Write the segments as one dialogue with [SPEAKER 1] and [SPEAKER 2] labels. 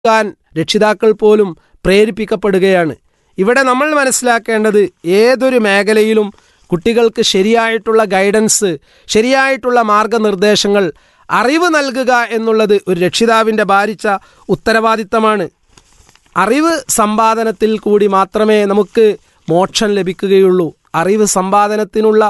[SPEAKER 1] ക്കാൻ രക്ഷിതാക്കൾ പോലും പ്രേരിപ്പിക്കപ്പെടുകയാണ് ഇവിടെ നമ്മൾ മനസ്സിലാക്കേണ്ടത് ഏതൊരു മേഖലയിലും കുട്ടികൾക്ക് ശരിയായിട്ടുള്ള ഗൈഡൻസ് ശരിയായിട്ടുള്ള മാർഗനിർദ്ദേശങ്ങൾ അറിവ് നൽകുക എന്നുള്ളത് ഒരു രക്ഷിതാവിൻ്റെ ഭാരിച്ച ഉത്തരവാദിത്തമാണ് അറിവ് സമ്പാദനത്തിൽ കൂടി മാത്രമേ നമുക്ക് മോക്ഷം ലഭിക്കുകയുള്ളൂ അറിവ് സമ്പാദനത്തിനുള്ള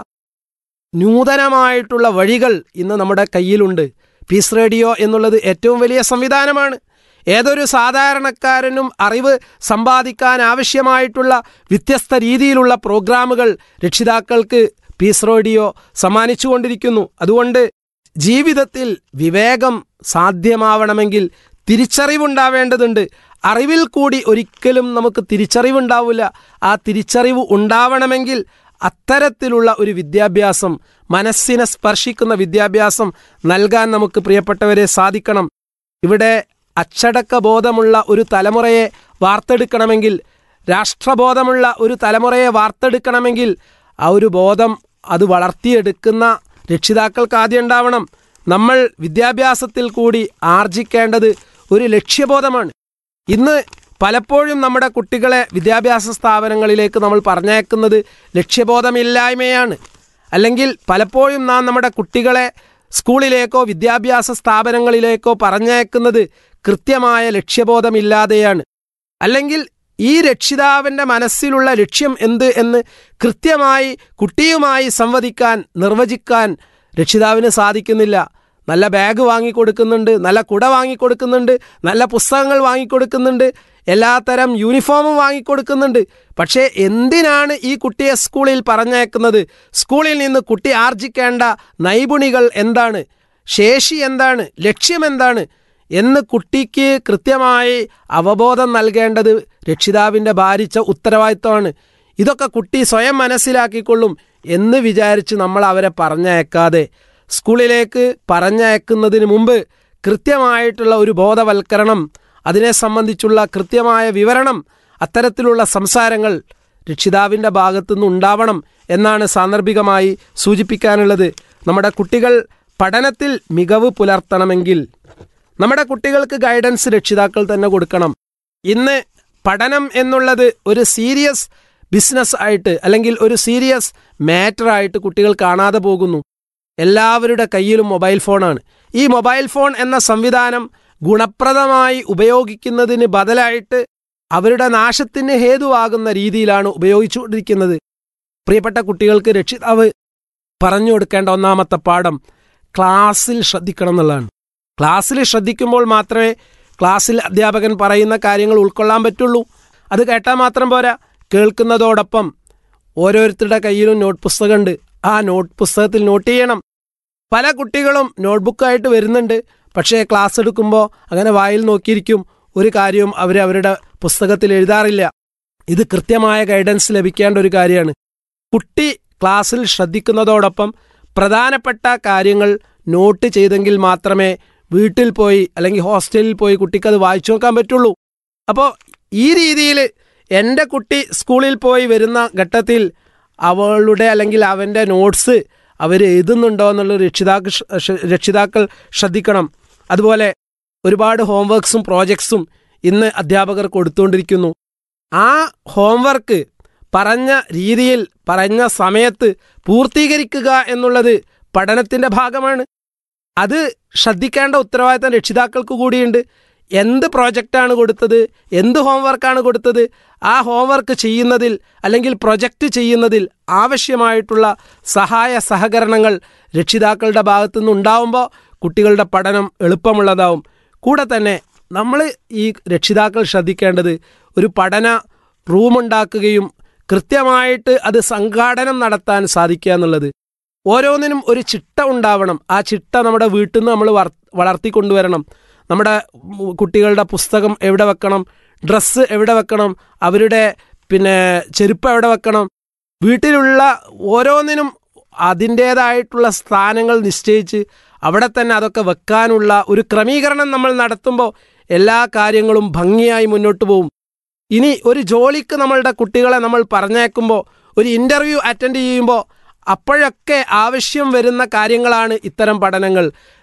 [SPEAKER 1] നൂതനമായിട്ടുള്ള വഴികൾ ഇന്ന് നമ്മുടെ കയ്യിലുണ്ട് പീസ് റേഡിയോ എന്നുള്ളത് ഏറ്റവും വലിയ സംവിധാനമാണ് ഏതൊരു സാധാരണക്കാരനും അറിവ് സമ്പാദിക്കാൻ ആവശ്യമായിട്ടുള്ള വ്യത്യസ്ത രീതിയിലുള്ള പ്രോഗ്രാമുകൾ രക്ഷിതാക്കൾക്ക് പീസ് റേഡിയോ സമ്മാനിച്ചുകൊണ്ടിരിക്കുന്നു അതുകൊണ്ട് ജീവിതത്തിൽ വിവേകം സാധ്യമാവണമെങ്കിൽ തിരിച്ചറിവുണ്ടാവേണ്ടതുണ്ട് അറിവിൽ കൂടി ഒരിക്കലും നമുക്ക് തിരിച്ചറിവുണ്ടാവില്ല ആ തിരിച്ചറിവ് ഉണ്ടാവണമെങ്കിൽ അത്തരത്തിലുള്ള ഒരു വിദ്യാഭ്യാസം മനസ്സിനെ സ്പർശിക്കുന്ന വിദ്യാഭ്യാസം നൽകാൻ നമുക്ക് പ്രിയപ്പെട്ടവരെ സാധിക്കണം ഇവിടെ അച്ചടക്ക ബോധമുള്ള ഒരു തലമുറയെ വാർത്തെടുക്കണമെങ്കിൽ രാഷ്ട്രബോധമുള്ള ഒരു തലമുറയെ വാർത്തെടുക്കണമെങ്കിൽ ആ ഒരു ബോധം അത് വളർത്തിയെടുക്കുന്ന രക്ഷിതാക്കൾക്ക് ആദ്യം ഉണ്ടാവണം നമ്മൾ വിദ്യാഭ്യാസത്തിൽ കൂടി ആർജിക്കേണ്ടത് ഒരു ലക്ഷ്യബോധമാണ് ഇന്ന് പലപ്പോഴും നമ്മുടെ കുട്ടികളെ വിദ്യാഭ്യാസ സ്ഥാപനങ്ങളിലേക്ക് നമ്മൾ പറഞ്ഞയക്കുന്നത് ലക്ഷ്യബോധമില്ലായ്മയാണ് അല്ലെങ്കിൽ പലപ്പോഴും നാം നമ്മുടെ കുട്ടികളെ സ്കൂളിലേക്കോ വിദ്യാഭ്യാസ സ്ഥാപനങ്ങളിലേക്കോ പറഞ്ഞയക്കുന്നത് കൃത്യമായ ലക്ഷ്യബോധമില്ലാതെയാണ് അല്ലെങ്കിൽ ഈ രക്ഷിതാവിൻ്റെ മനസ്സിലുള്ള ലക്ഷ്യം എന്ത് എന്ന് കൃത്യമായി കുട്ടിയുമായി സംവദിക്കാൻ നിർവചിക്കാൻ രക്ഷിതാവിന് സാധിക്കുന്നില്ല നല്ല ബാഗ് വാങ്ങിക്കൊടുക്കുന്നുണ്ട് നല്ല കുട വാങ്ങിക്കൊടുക്കുന്നുണ്ട് നല്ല പുസ്തകങ്ങൾ വാങ്ങിക്കൊടുക്കുന്നുണ്ട് എല്ലാത്തരം യൂണിഫോമും വാങ്ങിക്കൊടുക്കുന്നുണ്ട് പക്ഷേ എന്തിനാണ് ഈ കുട്ടിയെ സ്കൂളിൽ പറഞ്ഞേക്കുന്നത് സ്കൂളിൽ നിന്ന് കുട്ടി ആർജിക്കേണ്ട നൈപുണികൾ എന്താണ് ശേഷി എന്താണ് ലക്ഷ്യം എന്താണ് എന്ന് കുട്ടിക്ക് കൃത്യമായി അവബോധം നൽകേണ്ടത് രക്ഷിതാവിൻ്റെ ഭാരിച്ച ഉത്തരവാദിത്തമാണ് ഇതൊക്കെ കുട്ടി സ്വയം മനസ്സിലാക്കിക്കൊള്ളും എന്ന് വിചാരിച്ച് നമ്മൾ അവരെ പറഞ്ഞയക്കാതെ സ്കൂളിലേക്ക് പറഞ്ഞയക്കുന്നതിന് മുമ്പ് കൃത്യമായിട്ടുള്ള ഒരു ബോധവൽക്കരണം അതിനെ സംബന്ധിച്ചുള്ള കൃത്യമായ വിവരണം അത്തരത്തിലുള്ള സംസാരങ്ങൾ രക്ഷിതാവിൻ്റെ ഭാഗത്തുനിന്ന് ഉണ്ടാവണം എന്നാണ് സാന്ദർഭികമായി സൂചിപ്പിക്കാനുള്ളത് നമ്മുടെ കുട്ടികൾ പഠനത്തിൽ മികവ് പുലർത്തണമെങ്കിൽ നമ്മുടെ കുട്ടികൾക്ക് ഗൈഡൻസ് രക്ഷിതാക്കൾ തന്നെ കൊടുക്കണം ഇന്ന് പഠനം എന്നുള്ളത് ഒരു സീരിയസ് ബിസിനസ് ആയിട്ട് അല്ലെങ്കിൽ ഒരു സീരിയസ് മാറ്റർ ആയിട്ട് കുട്ടികൾ കാണാതെ പോകുന്നു എല്ലാവരുടെ കയ്യിലും മൊബൈൽ ഫോണാണ് ഈ മൊബൈൽ ഫോൺ എന്ന സംവിധാനം ഗുണപ്രദമായി ഉപയോഗിക്കുന്നതിന് ബദലായിട്ട് അവരുടെ നാശത്തിന് ഹേതുവാകുന്ന രീതിയിലാണ് ഉപയോഗിച്ചുകൊണ്ടിരിക്കുന്നത് പ്രിയപ്പെട്ട കുട്ടികൾക്ക് രക്ഷിതാവ് പറഞ്ഞു കൊടുക്കേണ്ട ഒന്നാമത്തെ പാഠം ക്ലാസ്സിൽ ശ്രദ്ധിക്കണം എന്നുള്ളതാണ് ക്ലാസ്സിൽ ശ്രദ്ധിക്കുമ്പോൾ മാത്രമേ ക്ലാസ്സിൽ അധ്യാപകൻ പറയുന്ന കാര്യങ്ങൾ ഉൾക്കൊള്ളാൻ പറ്റുള്ളൂ അത് കേട്ടാൽ മാത്രം പോരാ കേൾക്കുന്നതോടൊപ്പം ഓരോരുത്തരുടെ കയ്യിലും നോട്ട് പുസ്തകമുണ്ട് ആ നോട്ട് പുസ്തകത്തിൽ നോട്ട് ചെയ്യണം പല കുട്ടികളും നോട്ട്ബുക്കായിട്ട് വരുന്നുണ്ട് പക്ഷേ ക്ലാസ് എടുക്കുമ്പോൾ അങ്ങനെ വായിൽ നോക്കിയിരിക്കും ഒരു കാര്യവും അവർ അവരുടെ പുസ്തകത്തിൽ എഴുതാറില്ല ഇത് കൃത്യമായ ഗൈഡൻസ് ലഭിക്കേണ്ട ഒരു കാര്യമാണ് കുട്ടി ക്ലാസ്സിൽ ശ്രദ്ധിക്കുന്നതോടൊപ്പം പ്രധാനപ്പെട്ട കാര്യങ്ങൾ നോട്ട് ചെയ്തെങ്കിൽ മാത്രമേ വീട്ടിൽ പോയി അല്ലെങ്കിൽ ഹോസ്റ്റലിൽ പോയി കുട്ടിക്കത് വായിച്ചു നോക്കാൻ പറ്റുള്ളൂ അപ്പോൾ ഈ രീതിയിൽ എൻ്റെ കുട്ടി സ്കൂളിൽ പോയി വരുന്ന ഘട്ടത്തിൽ അവളുടെ അല്ലെങ്കിൽ അവൻ്റെ നോട്ട്സ് അവർ എഴുതുന്നുണ്ടോ എന്നുള്ള രക്ഷിതാക്കൾ രക്ഷിതാക്കൾ ശ്രദ്ധിക്കണം അതുപോലെ ഒരുപാട് ഹോംവർക്സും പ്രോജക്ട്സും ഇന്ന് അധ്യാപകർ കൊടുത്തുകൊണ്ടിരിക്കുന്നു ആ ഹോംവർക്ക് പറഞ്ഞ രീതിയിൽ പറഞ്ഞ സമയത്ത് പൂർത്തീകരിക്കുക എന്നുള്ളത് പഠനത്തിൻ്റെ ഭാഗമാണ് അത് ശ്രദ്ധിക്കേണ്ട ഉത്തരവാദിത്തം രക്ഷിതാക്കൾക്ക് കൂടിയുണ്ട് എന്ത് പ്രോജക്റ്റാണ് കൊടുത്തത് എന്ത് ഹോംവർക്കാണ് കൊടുത്തത് ആ ഹോംവർക്ക് ചെയ്യുന്നതിൽ അല്ലെങ്കിൽ പ്രൊജക്റ്റ് ചെയ്യുന്നതിൽ ആവശ്യമായിട്ടുള്ള സഹായ സഹകരണങ്ങൾ രക്ഷിതാക്കളുടെ ഭാഗത്തുനിന്ന് ഉണ്ടാവുമ്പോൾ കുട്ടികളുടെ പഠനം എളുപ്പമുള്ളതാവും കൂടെ തന്നെ നമ്മൾ ഈ രക്ഷിതാക്കൾ ശ്രദ്ധിക്കേണ്ടത് ഒരു പഠന റൂമുണ്ടാക്കുകയും കൃത്യമായിട്ട് അത് സംഘാടനം നടത്താൻ സാധിക്കുക എന്നുള്ളത് ഓരോന്നിനും ഒരു ചിട്ട ഉണ്ടാവണം ആ ചിട്ട നമ്മുടെ വീട്ടിൽ നിന്ന് നമ്മൾ വളർത്തിക്കൊണ്ടുവരണം നമ്മുടെ കുട്ടികളുടെ പുസ്തകം എവിടെ വെക്കണം ഡ്രസ്സ് എവിടെ വെക്കണം അവരുടെ പിന്നെ ചെരുപ്പ് എവിടെ വെക്കണം വീട്ടിലുള്ള ഓരോന്നിനും അതിൻ്റേതായിട്ടുള്ള സ്ഥാനങ്ങൾ നിശ്ചയിച്ച് അവിടെ തന്നെ അതൊക്കെ വെക്കാനുള്ള ഒരു ക്രമീകരണം നമ്മൾ നടത്തുമ്പോൾ എല്ലാ കാര്യങ്ങളും ഭംഗിയായി മുന്നോട്ട് പോകും ഇനി ഒരു ജോലിക്ക് നമ്മളുടെ കുട്ടികളെ നമ്മൾ പറഞ്ഞേക്കുമ്പോൾ ഒരു ഇൻ്റർവ്യൂ അറ്റൻഡ് ചെയ്യുമ്പോൾ അപ്പോഴൊക്കെ ആവശ്യം വരുന്ന കാര്യങ്ങളാണ് ഇത്തരം പഠനങ്ങൾ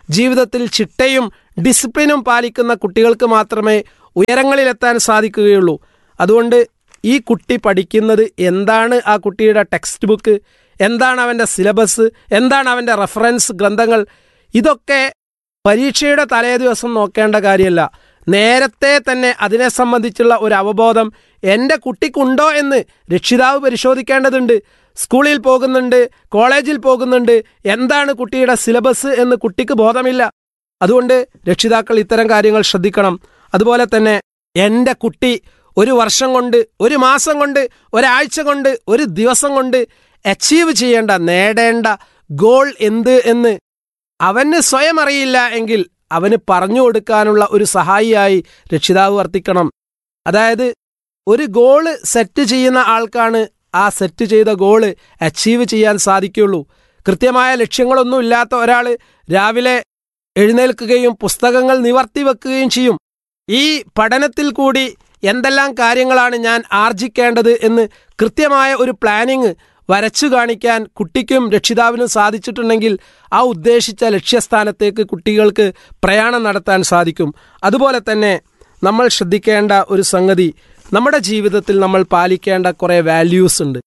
[SPEAKER 1] ജീവിതത്തിൽ ചിട്ടയും ഡിസിപ്ലിനും പാലിക്കുന്ന കുട്ടികൾക്ക് മാത്രമേ ഉയരങ്ങളിലെത്താൻ സാധിക്കുകയുള്ളൂ അതുകൊണ്ട് ഈ കുട്ടി പഠിക്കുന്നത് എന്താണ് ആ കുട്ടിയുടെ ടെക്സ്റ്റ് ബുക്ക് എന്താണ് അവൻ്റെ സിലബസ് എന്താണ് അവൻ്റെ റെഫറൻസ് ഗ്രന്ഥങ്ങൾ ഇതൊക്കെ പരീക്ഷയുടെ തലേ ദിവസം നോക്കേണ്ട കാര്യമല്ല നേരത്തെ തന്നെ അതിനെ സംബന്ധിച്ചുള്ള ഒരു അവബോധം എൻ്റെ കുട്ടിക്കുണ്ടോ എന്ന് രക്ഷിതാവ് പരിശോധിക്കേണ്ടതുണ്ട് സ്കൂളിൽ പോകുന്നുണ്ട് കോളേജിൽ പോകുന്നുണ്ട് എന്താണ് കുട്ടിയുടെ സിലബസ് എന്ന് കുട്ടിക്ക് ബോധമില്ല അതുകൊണ്ട് രക്ഷിതാക്കൾ ഇത്തരം കാര്യങ്ങൾ ശ്രദ്ധിക്കണം അതുപോലെ തന്നെ എൻ്റെ കുട്ടി ഒരു വർഷം കൊണ്ട് ഒരു മാസം കൊണ്ട് ഒരാഴ്ച കൊണ്ട് ഒരു ദിവസം കൊണ്ട് അച്ചീവ് ചെയ്യേണ്ട നേടേണ്ട ഗോൾ എന്ത് എന്ന് അവന് സ്വയം അറിയില്ല എങ്കിൽ അവന് പറഞ്ഞു കൊടുക്കാനുള്ള ഒരു സഹായിയായി രക്ഷിതാവ് വർത്തിക്കണം അതായത് ഒരു ഗോള് സെറ്റ് ചെയ്യുന്ന ആൾക്കാണ് ആ സെറ്റ് ചെയ്ത ഗോള് അച്ചീവ് ചെയ്യാൻ സാധിക്കുള്ളൂ കൃത്യമായ ലക്ഷ്യങ്ങളൊന്നും ഇല്ലാത്ത ഒരാൾ രാവിലെ എഴുന്നേൽക്കുകയും പുസ്തകങ്ങൾ നിവർത്തി വെക്കുകയും ചെയ്യും ഈ പഠനത്തിൽ കൂടി എന്തെല്ലാം കാര്യങ്ങളാണ് ഞാൻ ആർജിക്കേണ്ടത് എന്ന് കൃത്യമായ ഒരു പ്ലാനിങ് വരച്ചു കാണിക്കാൻ കുട്ടിക്കും രക്ഷിതാവിനും സാധിച്ചിട്ടുണ്ടെങ്കിൽ ആ ഉദ്ദേശിച്ച ലക്ഷ്യസ്ഥാനത്തേക്ക് കുട്ടികൾക്ക് പ്രയാണം നടത്താൻ സാധിക്കും അതുപോലെ തന്നെ നമ്മൾ ശ്രദ്ധിക്കേണ്ട ഒരു സംഗതി നമ്മുടെ ജീവിതത്തിൽ നമ്മൾ പാലിക്കേണ്ട കുറേ വാല്യൂസ് ഉണ്ട്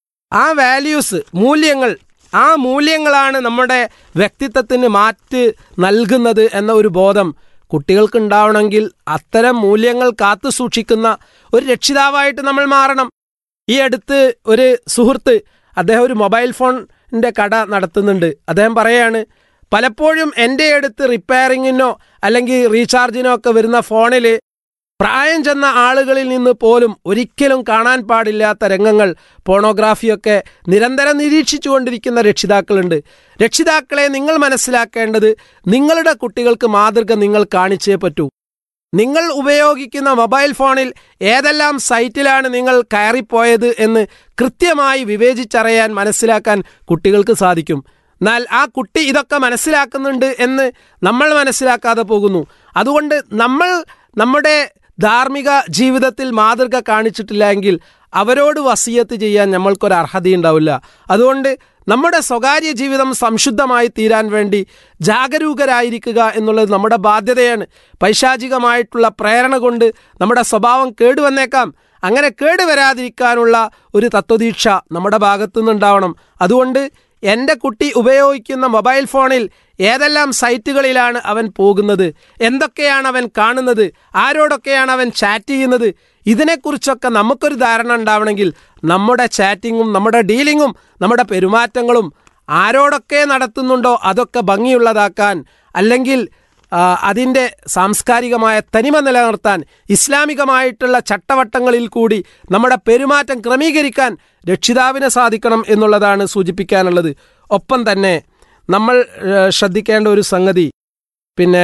[SPEAKER 1] ആ വാല്യൂസ് മൂല്യങ്ങൾ ആ മൂല്യങ്ങളാണ് നമ്മുടെ വ്യക്തിത്വത്തിന് മാറ്റ് നൽകുന്നത് എന്ന ഒരു ബോധം കുട്ടികൾക്ക് ഉണ്ടാവണമെങ്കിൽ അത്തരം മൂല്യങ്ങൾ കാത്തു സൂക്ഷിക്കുന്ന ഒരു രക്ഷിതാവായിട്ട് നമ്മൾ മാറണം ഈ അടുത്ത് ഒരു സുഹൃത്ത് അദ്ദേഹം ഒരു മൊബൈൽ ഫോണിൻ്റെ കട നടത്തുന്നുണ്ട് അദ്ദേഹം പറയാണ് പലപ്പോഴും എൻ്റെ അടുത്ത് റിപ്പയറിങ്ങിനോ അല്ലെങ്കിൽ റീചാർജിനോ ഒക്കെ വരുന്ന ഫോണിൽ പ്രായം ചെന്ന ആളുകളിൽ നിന്ന് പോലും ഒരിക്കലും കാണാൻ പാടില്ലാത്ത രംഗങ്ങൾ പോണോഗ്രാഫിയൊക്കെ നിരന്തരം നിരീക്ഷിച്ചുകൊണ്ടിരിക്കുന്ന രക്ഷിതാക്കളുണ്ട് രക്ഷിതാക്കളെ നിങ്ങൾ മനസ്സിലാക്കേണ്ടത് നിങ്ങളുടെ കുട്ടികൾക്ക് മാതൃക നിങ്ങൾ കാണിച്ചേ പറ്റൂ നിങ്ങൾ ഉപയോഗിക്കുന്ന മൊബൈൽ ഫോണിൽ ഏതെല്ലാം സൈറ്റിലാണ് നിങ്ങൾ കയറിപ്പോയത് എന്ന് കൃത്യമായി വിവേചിച്ചറിയാൻ മനസ്സിലാക്കാൻ കുട്ടികൾക്ക് സാധിക്കും എന്നാൽ ആ കുട്ടി ഇതൊക്കെ മനസ്സിലാക്കുന്നുണ്ട് എന്ന് നമ്മൾ മനസ്സിലാക്കാതെ പോകുന്നു അതുകൊണ്ട് നമ്മൾ നമ്മുടെ ധാർമ്മിക ജീവിതത്തിൽ മാതൃക കാണിച്ചിട്ടില്ല എങ്കിൽ അവരോട് വസീയത്ത് ചെയ്യാൻ നമ്മൾക്കൊരു അർഹതയുണ്ടാവില്ല അതുകൊണ്ട് നമ്മുടെ സ്വകാര്യ ജീവിതം സംശുദ്ധമായി തീരാൻ വേണ്ടി ജാഗരൂകരായിരിക്കുക എന്നുള്ളത് നമ്മുടെ ബാധ്യതയാണ് പൈശാചികമായിട്ടുള്ള പ്രേരണ കൊണ്ട് നമ്മുടെ സ്വഭാവം കേടുവന്നേക്കാം അങ്ങനെ കേടുവരാതിരിക്കാനുള്ള ഒരു തത്വദീക്ഷ നമ്മുടെ ഭാഗത്തുനിന്നുണ്ടാവണം അതുകൊണ്ട് എൻ്റെ കുട്ടി ഉപയോഗിക്കുന്ന മൊബൈൽ ഫോണിൽ ഏതെല്ലാം സൈറ്റുകളിലാണ് അവൻ പോകുന്നത് എന്തൊക്കെയാണ് അവൻ കാണുന്നത് ആരോടൊക്കെയാണ് അവൻ ചാറ്റ് ചെയ്യുന്നത് ഇതിനെക്കുറിച്ചൊക്കെ നമുക്കൊരു ധാരണ ഉണ്ടാവണമെങ്കിൽ നമ്മുടെ ചാറ്റിങ്ങും നമ്മുടെ ഡീലിങ്ങും നമ്മുടെ പെരുമാറ്റങ്ങളും ആരോടൊക്കെ നടത്തുന്നുണ്ടോ അതൊക്കെ ഭംഗിയുള്ളതാക്കാൻ അല്ലെങ്കിൽ അതിൻ്റെ സാംസ്കാരികമായ തനിമ നിലനിർത്താൻ ഇസ്ലാമികമായിട്ടുള്ള ചട്ടവട്ടങ്ങളിൽ കൂടി നമ്മുടെ പെരുമാറ്റം ക്രമീകരിക്കാൻ രക്ഷിതാവിന് സാധിക്കണം എന്നുള്ളതാണ് സൂചിപ്പിക്കാനുള്ളത് ഒപ്പം തന്നെ നമ്മൾ ശ്രദ്ധിക്കേണ്ട ഒരു സംഗതി പിന്നെ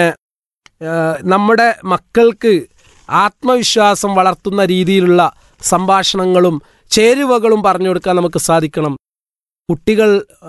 [SPEAKER 1] നമ്മുടെ മക്കൾക്ക് ആത്മവിശ്വാസം വളർത്തുന്ന രീതിയിലുള്ള സംഭാഷണങ്ങളും ചേരുവകളും പറഞ്ഞു കൊടുക്കാൻ നമുക്ക് സാധിക്കണം കുട്ടികൾ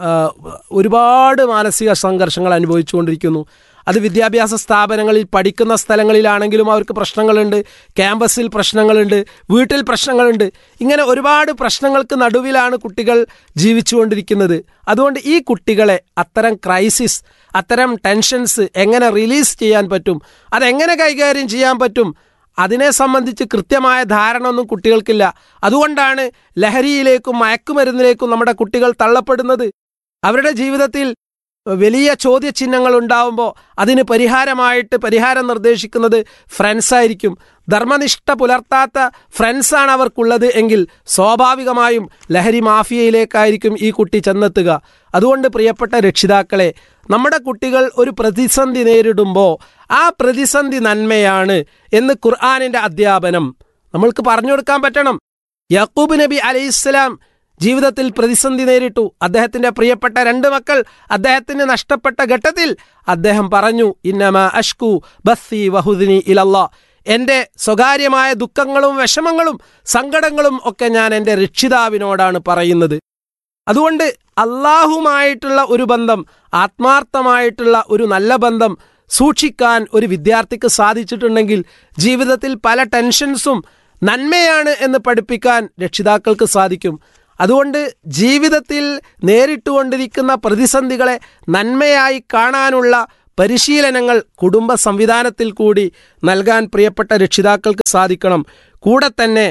[SPEAKER 1] ഒരുപാട് മാനസിക സംഘർഷങ്ങൾ അനുഭവിച്ചുകൊണ്ടിരിക്കുന്നു അത് വിദ്യാഭ്യാസ സ്ഥാപനങ്ങളിൽ പഠിക്കുന്ന സ്ഥലങ്ങളിലാണെങ്കിലും അവർക്ക് പ്രശ്നങ്ങളുണ്ട് ക്യാമ്പസിൽ പ്രശ്നങ്ങളുണ്ട് വീട്ടിൽ പ്രശ്നങ്ങളുണ്ട് ഇങ്ങനെ ഒരുപാട് പ്രശ്നങ്ങൾക്ക് നടുവിലാണ് കുട്ടികൾ ജീവിച്ചുകൊണ്ടിരിക്കുന്നത് അതുകൊണ്ട് ഈ കുട്ടികളെ അത്തരം ക്രൈസിസ് അത്തരം ടെൻഷൻസ് എങ്ങനെ റിലീസ് ചെയ്യാൻ പറ്റും അതെങ്ങനെ കൈകാര്യം ചെയ്യാൻ പറ്റും അതിനെ സംബന്ധിച്ച് കൃത്യമായ ധാരണ ഒന്നും കുട്ടികൾക്കില്ല അതുകൊണ്ടാണ് ലഹരിയിലേക്കും മയക്കുമരുന്നിലേക്കും നമ്മുടെ കുട്ടികൾ തള്ളപ്പെടുന്നത് അവരുടെ ജീവിതത്തിൽ വലിയ ചോദ്യചിഹ്നങ്ങൾ ഉണ്ടാവുമ്പോൾ അതിന് പരിഹാരമായിട്ട് പരിഹാരം നിർദ്ദേശിക്കുന്നത് ഫ്രണ്ട്സായിരിക്കും ധർമ്മനിഷ്ഠ പുലർത്താത്ത ഫ്രണ്ട്സാണ് അവർക്കുള്ളത് എങ്കിൽ സ്വാഭാവികമായും ലഹരി മാഫിയയിലേക്കായിരിക്കും ഈ കുട്ടി ചെന്നെത്തുക അതുകൊണ്ട് പ്രിയപ്പെട്ട രക്ഷിതാക്കളെ നമ്മുടെ കുട്ടികൾ ഒരു പ്രതിസന്ധി നേരിടുമ്പോൾ ആ പ്രതിസന്ധി നന്മയാണ് എന്ന് ഖുർആാനിൻ്റെ അധ്യാപനം നമ്മൾക്ക് പറഞ്ഞു കൊടുക്കാൻ പറ്റണം യക്കൂബ് നബി അലൈഹിസ്സലാം ജീവിതത്തിൽ പ്രതിസന്ധി നേരിട്ടു അദ്ദേഹത്തിന്റെ പ്രിയപ്പെട്ട രണ്ട് മക്കൾ അദ്ദേഹത്തിന് നഷ്ടപ്പെട്ട ഘട്ടത്തിൽ അദ്ദേഹം പറഞ്ഞു ഇന്നമ അഷ്കു ബസ്സി വഹുദിനി ഇലല്ലാ എൻ്റെ സ്വകാര്യമായ ദുഃഖങ്ങളും വിഷമങ്ങളും സങ്കടങ്ങളും ഒക്കെ ഞാൻ എൻ്റെ രക്ഷിതാവിനോടാണ് പറയുന്നത് അതുകൊണ്ട് അള്ളാഹുമായിട്ടുള്ള ഒരു ബന്ധം ആത്മാർത്ഥമായിട്ടുള്ള ഒരു നല്ല ബന്ധം സൂക്ഷിക്കാൻ ഒരു വിദ്യാർത്ഥിക്ക് സാധിച്ചിട്ടുണ്ടെങ്കിൽ ജീവിതത്തിൽ പല ടെൻഷൻസും നന്മയാണ് എന്ന് പഠിപ്പിക്കാൻ രക്ഷിതാക്കൾക്ക് സാധിക്കും അതുകൊണ്ട് ജീവിതത്തിൽ നേരിട്ടുകൊണ്ടിരിക്കുന്ന പ്രതിസന്ധികളെ നന്മയായി കാണാനുള്ള പരിശീലനങ്ങൾ കുടുംബ സംവിധാനത്തിൽ കൂടി നൽകാൻ പ്രിയപ്പെട്ട രക്ഷിതാക്കൾക്ക് സാധിക്കണം കൂടെ തന്നെ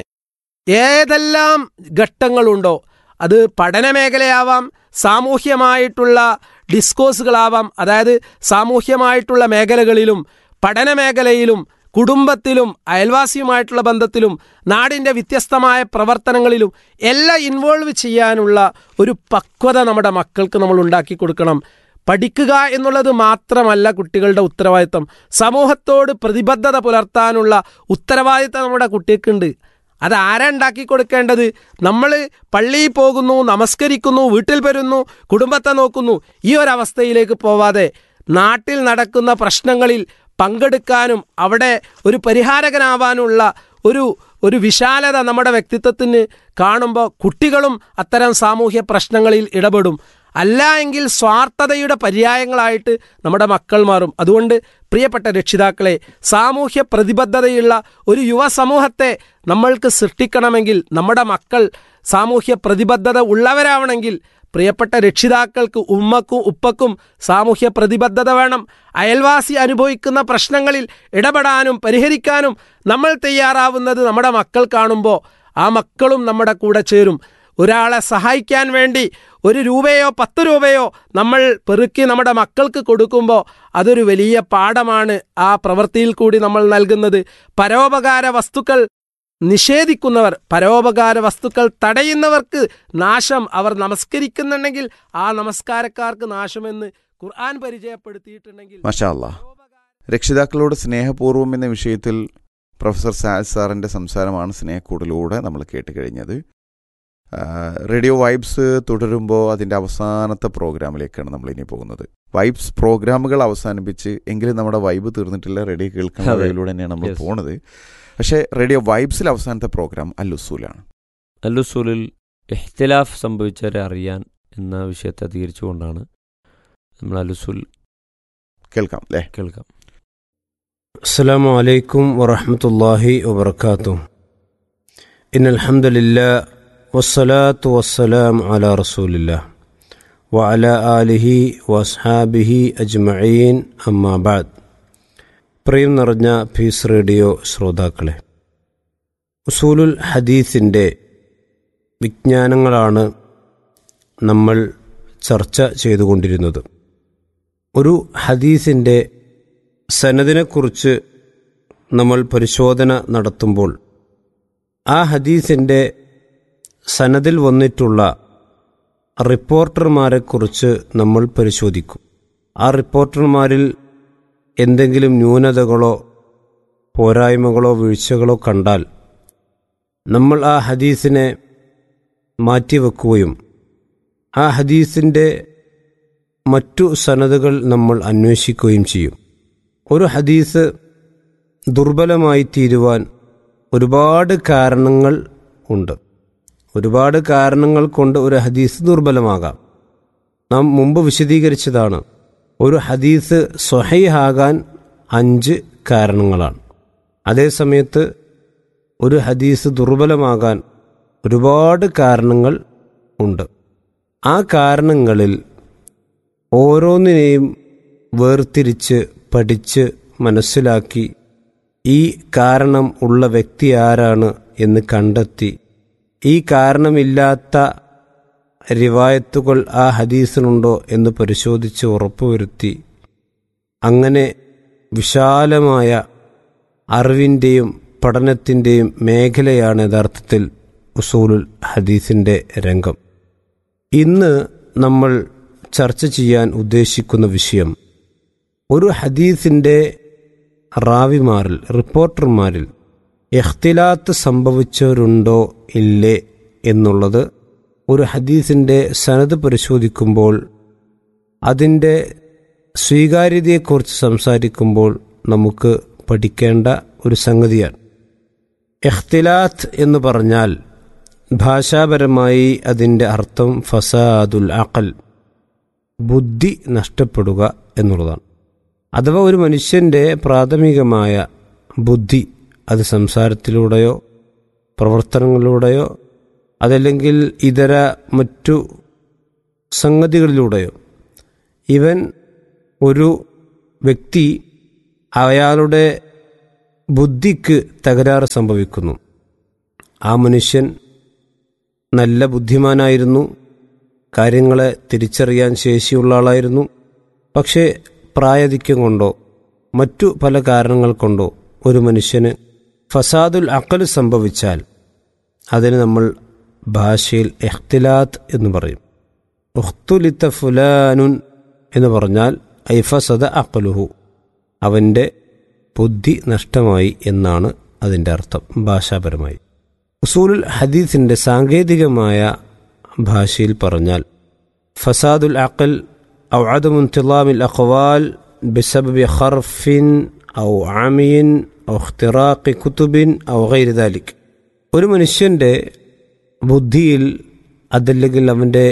[SPEAKER 1] ഏതെല്ലാം ഘട്ടങ്ങളുണ്ടോ അത് പഠന മേഖലയാവാം സാമൂഹ്യമായിട്ടുള്ള ഡിസ്കോഴ്സുകളാവാം അതായത് സാമൂഹ്യമായിട്ടുള്ള മേഖലകളിലും പഠന മേഖലയിലും കുടുംബത്തിലും അയൽവാസിയുമായിട്ടുള്ള ബന്ധത്തിലും നാടിൻ്റെ വ്യത്യസ്തമായ പ്രവർത്തനങ്ങളിലും എല്ലാം ഇൻവോൾവ് ചെയ്യാനുള്ള ഒരു പക്വത നമ്മുടെ മക്കൾക്ക് നമ്മൾ ഉണ്ടാക്കി കൊടുക്കണം പഠിക്കുക എന്നുള്ളത് മാത്രമല്ല കുട്ടികളുടെ ഉത്തരവാദിത്തം സമൂഹത്തോട് പ്രതിബദ്ധത പുലർത്താനുള്ള ഉത്തരവാദിത്തം നമ്മുടെ കുട്ടികൾക്കുണ്ട് അത് ആരാ ഉണ്ടാക്കി കൊടുക്കേണ്ടത് നമ്മൾ പള്ളിയിൽ പോകുന്നു നമസ്കരിക്കുന്നു വീട്ടിൽ വരുന്നു കുടുംബത്തെ നോക്കുന്നു ഈ ഒരു അവസ്ഥയിലേക്ക് പോവാതെ നാട്ടിൽ നടക്കുന്ന പ്രശ്നങ്ങളിൽ പങ്കെടുക്കാനും അവിടെ ഒരു പരിഹാരകനാവാനുള്ള ഒരു ഒരു വിശാലത നമ്മുടെ വ്യക്തിത്വത്തിന് കാണുമ്പോൾ കുട്ടികളും അത്തരം സാമൂഹ്യ പ്രശ്നങ്ങളിൽ ഇടപെടും അല്ല എങ്കിൽ സ്വാർത്ഥതയുടെ പര്യായങ്ങളായിട്ട് നമ്മുടെ മക്കൾ മാറും അതുകൊണ്ട് പ്രിയപ്പെട്ട രക്ഷിതാക്കളെ സാമൂഹ്യ പ്രതിബദ്ധതയുള്ള ഒരു യുവ സമൂഹത്തെ നമ്മൾക്ക് സൃഷ്ടിക്കണമെങ്കിൽ നമ്മുടെ മക്കൾ സാമൂഹ്യ പ്രതിബദ്ധത ഉള്ളവരാവണമെങ്കിൽ പ്രിയപ്പെട്ട രക്ഷിതാക്കൾക്ക് ഉമ്മക്കും ഉപ്പക്കും സാമൂഹ്യ പ്രതിബദ്ധത വേണം അയൽവാസി അനുഭവിക്കുന്ന പ്രശ്നങ്ങളിൽ ഇടപെടാനും പരിഹരിക്കാനും നമ്മൾ തയ്യാറാവുന്നത് നമ്മുടെ മക്കൾ കാണുമ്പോൾ ആ മക്കളും നമ്മുടെ കൂടെ ചേരും ഒരാളെ സഹായിക്കാൻ വേണ്ടി ഒരു രൂപയോ പത്ത് രൂപയോ നമ്മൾ പെറുക്കി നമ്മുടെ മക്കൾക്ക് കൊടുക്കുമ്പോൾ അതൊരു വലിയ പാഠമാണ് ആ പ്രവൃത്തിയിൽ കൂടി നമ്മൾ നൽകുന്നത് പരോപകാര വസ്തുക്കൾ നിഷേധിക്കുന്നവർ പരോപകാര വസ്തുക്കൾ തടയുന്നവർക്ക് നാശം അവർ നമസ്കരിക്കുന്നുണ്ടെങ്കിൽ ആ നമസ്കാരക്കാർക്ക് നാശമെന്ന് ഖുർആൻ പരിചയപ്പെടുത്തിയിട്ടുണ്ടെങ്കിൽ
[SPEAKER 2] മാഷാ അല്ലാ രക്ഷിതാക്കളോട് സ്നേഹപൂർവ്വം എന്ന വിഷയത്തിൽ പ്രൊഫസർ സാൽ സാറിൻ്റെ സംസാരമാണ് സ്നേഹക്കൂടിലൂടെ നമ്മൾ കേട്ട് കഴിഞ്ഞത് ആ, റേഡിയോ വൈബ്സ് തുടരുമ്പോൾ അതിൻ്റെ അവസാനത്തെ പ്രോഗ്രാമിലേക്കാണ് നമ്മൾ ഇനി പോകുന്നത് വൈബ്സ് പ്രോഗ്രാമുകൾ അവസാനിപ്പിച്ച് എങ്കിലും നമ്മുടെ വൈബ് തീർന്നിട്ടില്ല റേഡിയോ കേൾക്കുന്ന
[SPEAKER 3] അതെ.
[SPEAKER 2] വഴിയിലൂടെ തന്നെയാണ് നമ്മൾ
[SPEAKER 3] Yes.
[SPEAKER 2] പോണത് പക്ഷേ റേഡിയോ വൈബ്സിൽ അവസാനത്തെ പ്രോഗ്രാം അല്ലുസൂലാണ്
[SPEAKER 3] അല്ലുസൂലിൽ ഇഖ്തിലാഫ് സംഭവിച്ചവരെ അറിയാൻ എന്ന വിഷയത്തെ അധികരിച്ചുകൊണ്ടാണ് നമ്മൾ അലുസുൽ
[SPEAKER 2] കേൾക്കാം അല്ലേ
[SPEAKER 3] കേൾക്കാം
[SPEAKER 4] السلام عليكم ورحمة الله وبركاته إن الحمد لله والصلاة والسلام على رسول الله وعلى آله وأصحابه أجمعين أما بعد പ്രിയം നിറഞ്ഞ പീസ് റേഡിയോ ശ്രോതാക്കളെ ഉസൂലുൽ ഹദീസിൻ്റെ വിജ്ഞാനങ്ങളാണ് നമ്മൾ ചർച്ച ചെയ്തുകൊണ്ടിരുന്നത് ഒരു ഹദീസിൻ്റെ സനദിനെക്കുറിച്ച് നമ്മൾ പരിശോധന നടത്തുമ്പോൾ ആ ഹദീസിൻ്റെ സനദിൽ വന്നിട്ടുള്ള റിപ്പോർട്ടർമാരെക്കുറിച്ച് നമ്മൾ പരിശോധിക്കും ആ റിപ്പോർട്ടർമാരിൽ എന്തെങ്കിലും ന്യൂനതകളോ പോരായ്മകളോ വീഴ്ചകളോ കണ്ടാൽ നമ്മൾ ആ ഹദീസിനെ മാറ്റിവെക്കുകയും ആ ഹദീസിൻ്റെ മറ്റു സനതുകൾ നമ്മൾ അന്വേഷിക്കുകയും ചെയ്യും ഒരു ഹദീസ് ദുർബലമായി തീരുവാൻ ഒരുപാട് കാരണങ്ങൾ ഉണ്ട് ഒരുപാട് കാരണങ്ങൾ കൊണ്ട് ഒരു ഹദീസ് ദുർബലമാകാം നാം മുമ്പ് വിശദീകരിച്ചതാണ് ഒരു ഹദീസ് സ്വഹൈഹാകാൻ അഞ്ച് കാരണങ്ങളാണ് അതേസമയത്ത് ഒരു ഹദീസ് ദുർബലമാകാൻ ഒരുപാട് കാരണങ്ങൾ ഉണ്ട് ആ കാരണങ്ങളിൽ ഓരോന്നിനെയും വേർതിരിച്ച് പഠിച്ച് മനസ്സിലാക്കി ഈ കാരണം ഉള്ള വ്യക്തി ആരാണ് എന്ന് കണ്ടെത്തി ഈ കാരണമില്ലാത്ത റിവായത്തുകൾ ആ ഹദീസിനുണ്ടോ എന്ന് പരിശോധിച്ച് ഉറപ്പുവരുത്തി അങ്ങനെ വിശാലമായ അറിവിൻ്റെയും പഠനത്തിൻ്റെയും മേഖലയാണ് യഥാർത്ഥത്തിൽ ഉസൂലുൽ ഹദീസിൻ്റെ രംഗം ഇന്ന് നമ്മൾ ചർച്ച ചെയ്യാൻ ഉദ്ദേശിക്കുന്ന വിഷയം ഒരു ഹദീസിൻ്റെ റാവിമാരിൽ റിപ്പോർട്ടർമാരിൽ ഇഖ്തിലാത്ത് സംഭവിച്ചവരുണ്ടോ ഇല്ലേ എന്നുള്ളത് ഒരു ഹദീസിൻ്റെ സനത് പരിശോധിക്കുമ്പോൾ അതിൻ്റെ സ്വീകാര്യതയെക്കുറിച്ച് സംസാരിക്കുമ്പോൾ നമുക്ക് പഠിക്കേണ്ട ഒരു സംഗതിയാണ് ഇഖ്തിലാത്ത് എന്ന് പറഞ്ഞാൽ ഭാഷാപരമായി അതിൻ്റെ അർത്ഥം ഫസാദുൽ അഖൽ ബുദ്ധി നഷ്ടപ്പെടുക എന്നുള്ളതാണ് അഥവാ ഒരു മനുഷ്യൻ്റെ പ്രാഥമികമായ ബുദ്ധി അത് സംസാരത്തിലൂടെയോ പ്രവർത്തനങ്ങളിലൂടെയോ അതല്ലെങ്കിൽ ഇതര മറ്റു സംഗതികളിലൂടെയോ ഇവൻ ഒരു വ്യക്തി അയാളുടെ ബുദ്ധിക്ക് തകരാറ് സംഭവിക്കുന്നു ആ മനുഷ്യൻ നല്ല ബുദ്ധിമാനായിരുന്നു കാര്യങ്ങളെ തിരിച്ചറിയാൻ ശേഷിയുള്ള ആളായിരുന്നു പക്ഷേ പ്രായധിക്യം കൊണ്ടോ മറ്റു പല കാരണങ്ങൾ കൊണ്ടോ ഒരു മനുഷ്യന് ഫസാദുൽ അക്കൽ സംഭവിച്ചാൽ അതിന് നമ്മൾ ഭാഷയിൽ എഖ്തിലാത്ത് എന്ന് പറയും ഉഖ്തുലിത്ത ഫുലാനുൻ എന്ന് പറഞ്ഞാൽ ഐഫസദ അക്കലുഹു അവൻ്റെ ബുദ്ധി നഷ്ടമായി എന്നാണ് അതിൻ്റെ അർത്ഥം ഭാഷാപരമായി ഉസൂലുൽ ഹദീസിൻ്റെ സാങ്കേതികമായ ഭാഷയിൽ പറഞ്ഞാൽ ഫസാദുൽ അഖൽ ഔ عدم انتظام الأقوال بسبب خرف أو عمي أو اختراق كتب أو غير ذلك ഒരു മനുഷ്യൻ്റെ ബുദ്ധിയിൽ അതല്ലെങ്കിൽ അവൻ്റെ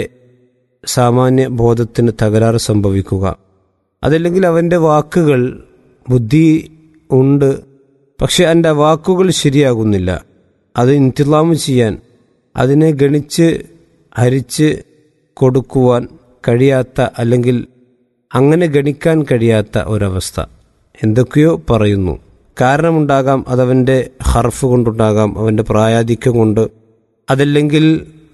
[SPEAKER 4] സാമാന്യ ബോധത്തിന് തകരാറ് സംഭവിക്കുക അതല്ലെങ്കിൽ അവൻ്റെ വാക്കുകൾ ബുദ്ധി ഉണ്ട് പക്ഷെ എൻ്റെ വാക്കുകൾ ശരിയാകുന്നില്ല അത് ഇന്തിലാമ് ചെയ്യാൻ അതിനെ ഗണിച്ച് ഹരിച്ച് കൊടുക്കുവാൻ കഴിയാത്ത അല്ലെങ്കിൽ അങ്ങനെ ഗണിക്കാൻ കഴിയാത്ത ഒരവസ്ഥ എന്തൊക്കെയോ പറയുന്നു കാരണമുണ്ടാകാം അതവൻ്റെ ഹർഫ് കൊണ്ടുണ്ടാകാം അവൻ്റെ പ്രായാധിക്യം കൊണ്ട് അതല്ലെങ്കിൽ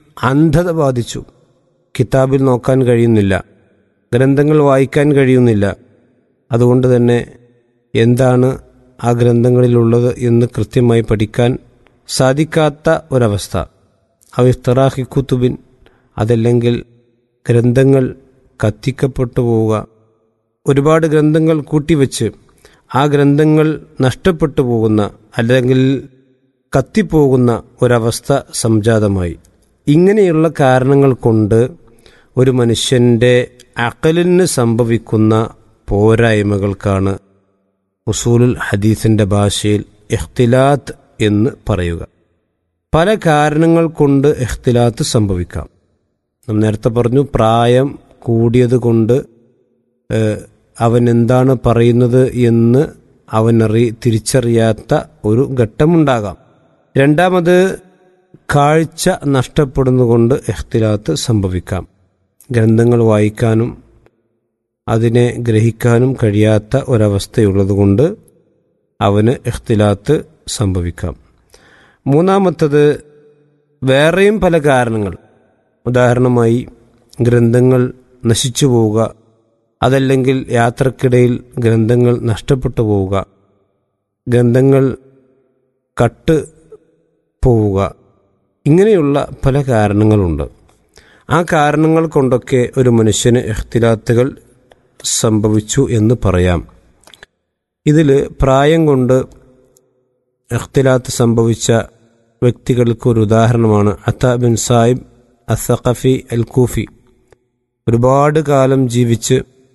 [SPEAKER 4] അന്ധത ബാധിച്ചു കിതാബിൽ നോക്കാൻ കഴിയുന്നില്ല ഗ്രന്ഥങ്ങൾ വായിക്കാൻ കഴിയുന്നില്ല അതുകൊണ്ട് തന്നെ എന്താണ് ആ ഗ്രന്ഥങ്ങളിലുള്ളത് എന്ന് കൃത്യമായി പഠിക്കാൻ സാധിക്കാത്ത ഒരവസ്ഥ അവിഫ്തറാഹി കുത്തുബിൻ അതല്ലെങ്കിൽ ഗ്രന്ഥങ്ങൾ കത്തിക്കപ്പെട്ടു പോവുക ഒരുപാട് ഗ്രന്ഥങ്ങൾ കൂട്ടിവെച്ച് ആ ഗ്രന്ഥങ്ങൾ നഷ്ടപ്പെട്ടു പോകുന്ന അല്ലെങ്കിൽ കത്തിപ്പോകുന്ന ഒരവസ്ഥ സംജാതമായി ഇങ്ങനെയുള്ള കാരണങ്ങൾ കൊണ്ട് ഒരു മനുഷ്യൻ്റെ അക്കലിന് സംഭവിക്കുന്ന പോരായ്മകൾക്കാണ് ഉസൂലുൽ ഹദീസിൻ്റെ ഭാഷയിൽ ഇഖ്തിലാത്ത് എന്ന് പറയുക പല കാരണങ്ങൾ കൊണ്ട് ഇഖ്തിലാത്ത് സംഭവിക്കാം നാം നേരത്തെ പറഞ്ഞു പ്രായം കൂടിയത് കൊണ്ട് ഏഹ്, അവൻ എന്താണ് പറയുന്നത് എന്ന് അവനറി തിരിച്ചറിയാത്ത ഒരു ഘട്ടമുണ്ടാകാം രണ്ടാമത് കാഴ്ച നഷ്ടപ്പെടുന്നതുകൊണ്ട് ഇഖ്തിലാത്ത് സംഭവിക്കാം ഗ്രന്ഥങ്ങൾ വായിക്കാനും അതിനെ ഗ്രഹിക്കാനും കഴിയാത്ത ഒരവസ്ഥയുള്ളതുകൊണ്ട് അവന് ഇഖ്തിലാത്ത് സംഭവിക്കാം മൂന്നാമത്തത് വേറെയും പല കാരണങ്ങൾ ഉദാഹരണമായി ഗ്രന്ഥങ്ങൾ നശിച്ചു പോവുക അതല്ലെങ്കിൽ യാത്രക്കിടയിൽ ഗ്രന്ഥങ്ങൾ നഷ്ടപ്പെട്ടു പോവുക ഗ്രന്ഥങ്ങൾ കട്ട് പോവുക ഇങ്ങനെയുള്ള പല കാരണങ്ങളുണ്ട് ആ കാരണങ്ങൾ കൊണ്ടൊക്കെ ഒരു മനുഷ്യന് ഇഖ്തിലാത്തുകൾ സംഭവിച്ചു എന്ന് പറയാം ഇതിൽ പ്രായം കൊണ്ട് ഇഖ്തിലാത്ത് സംഭവിച്ച വ്യക്തികൾക്ക് ഒരു ഉദാഹരണമാണ് അത്ത ബിൻ സാഹിബ് അസഖഫി അൽ കൂഫി ഒരുപാട് കാലം ജീവിച്ച്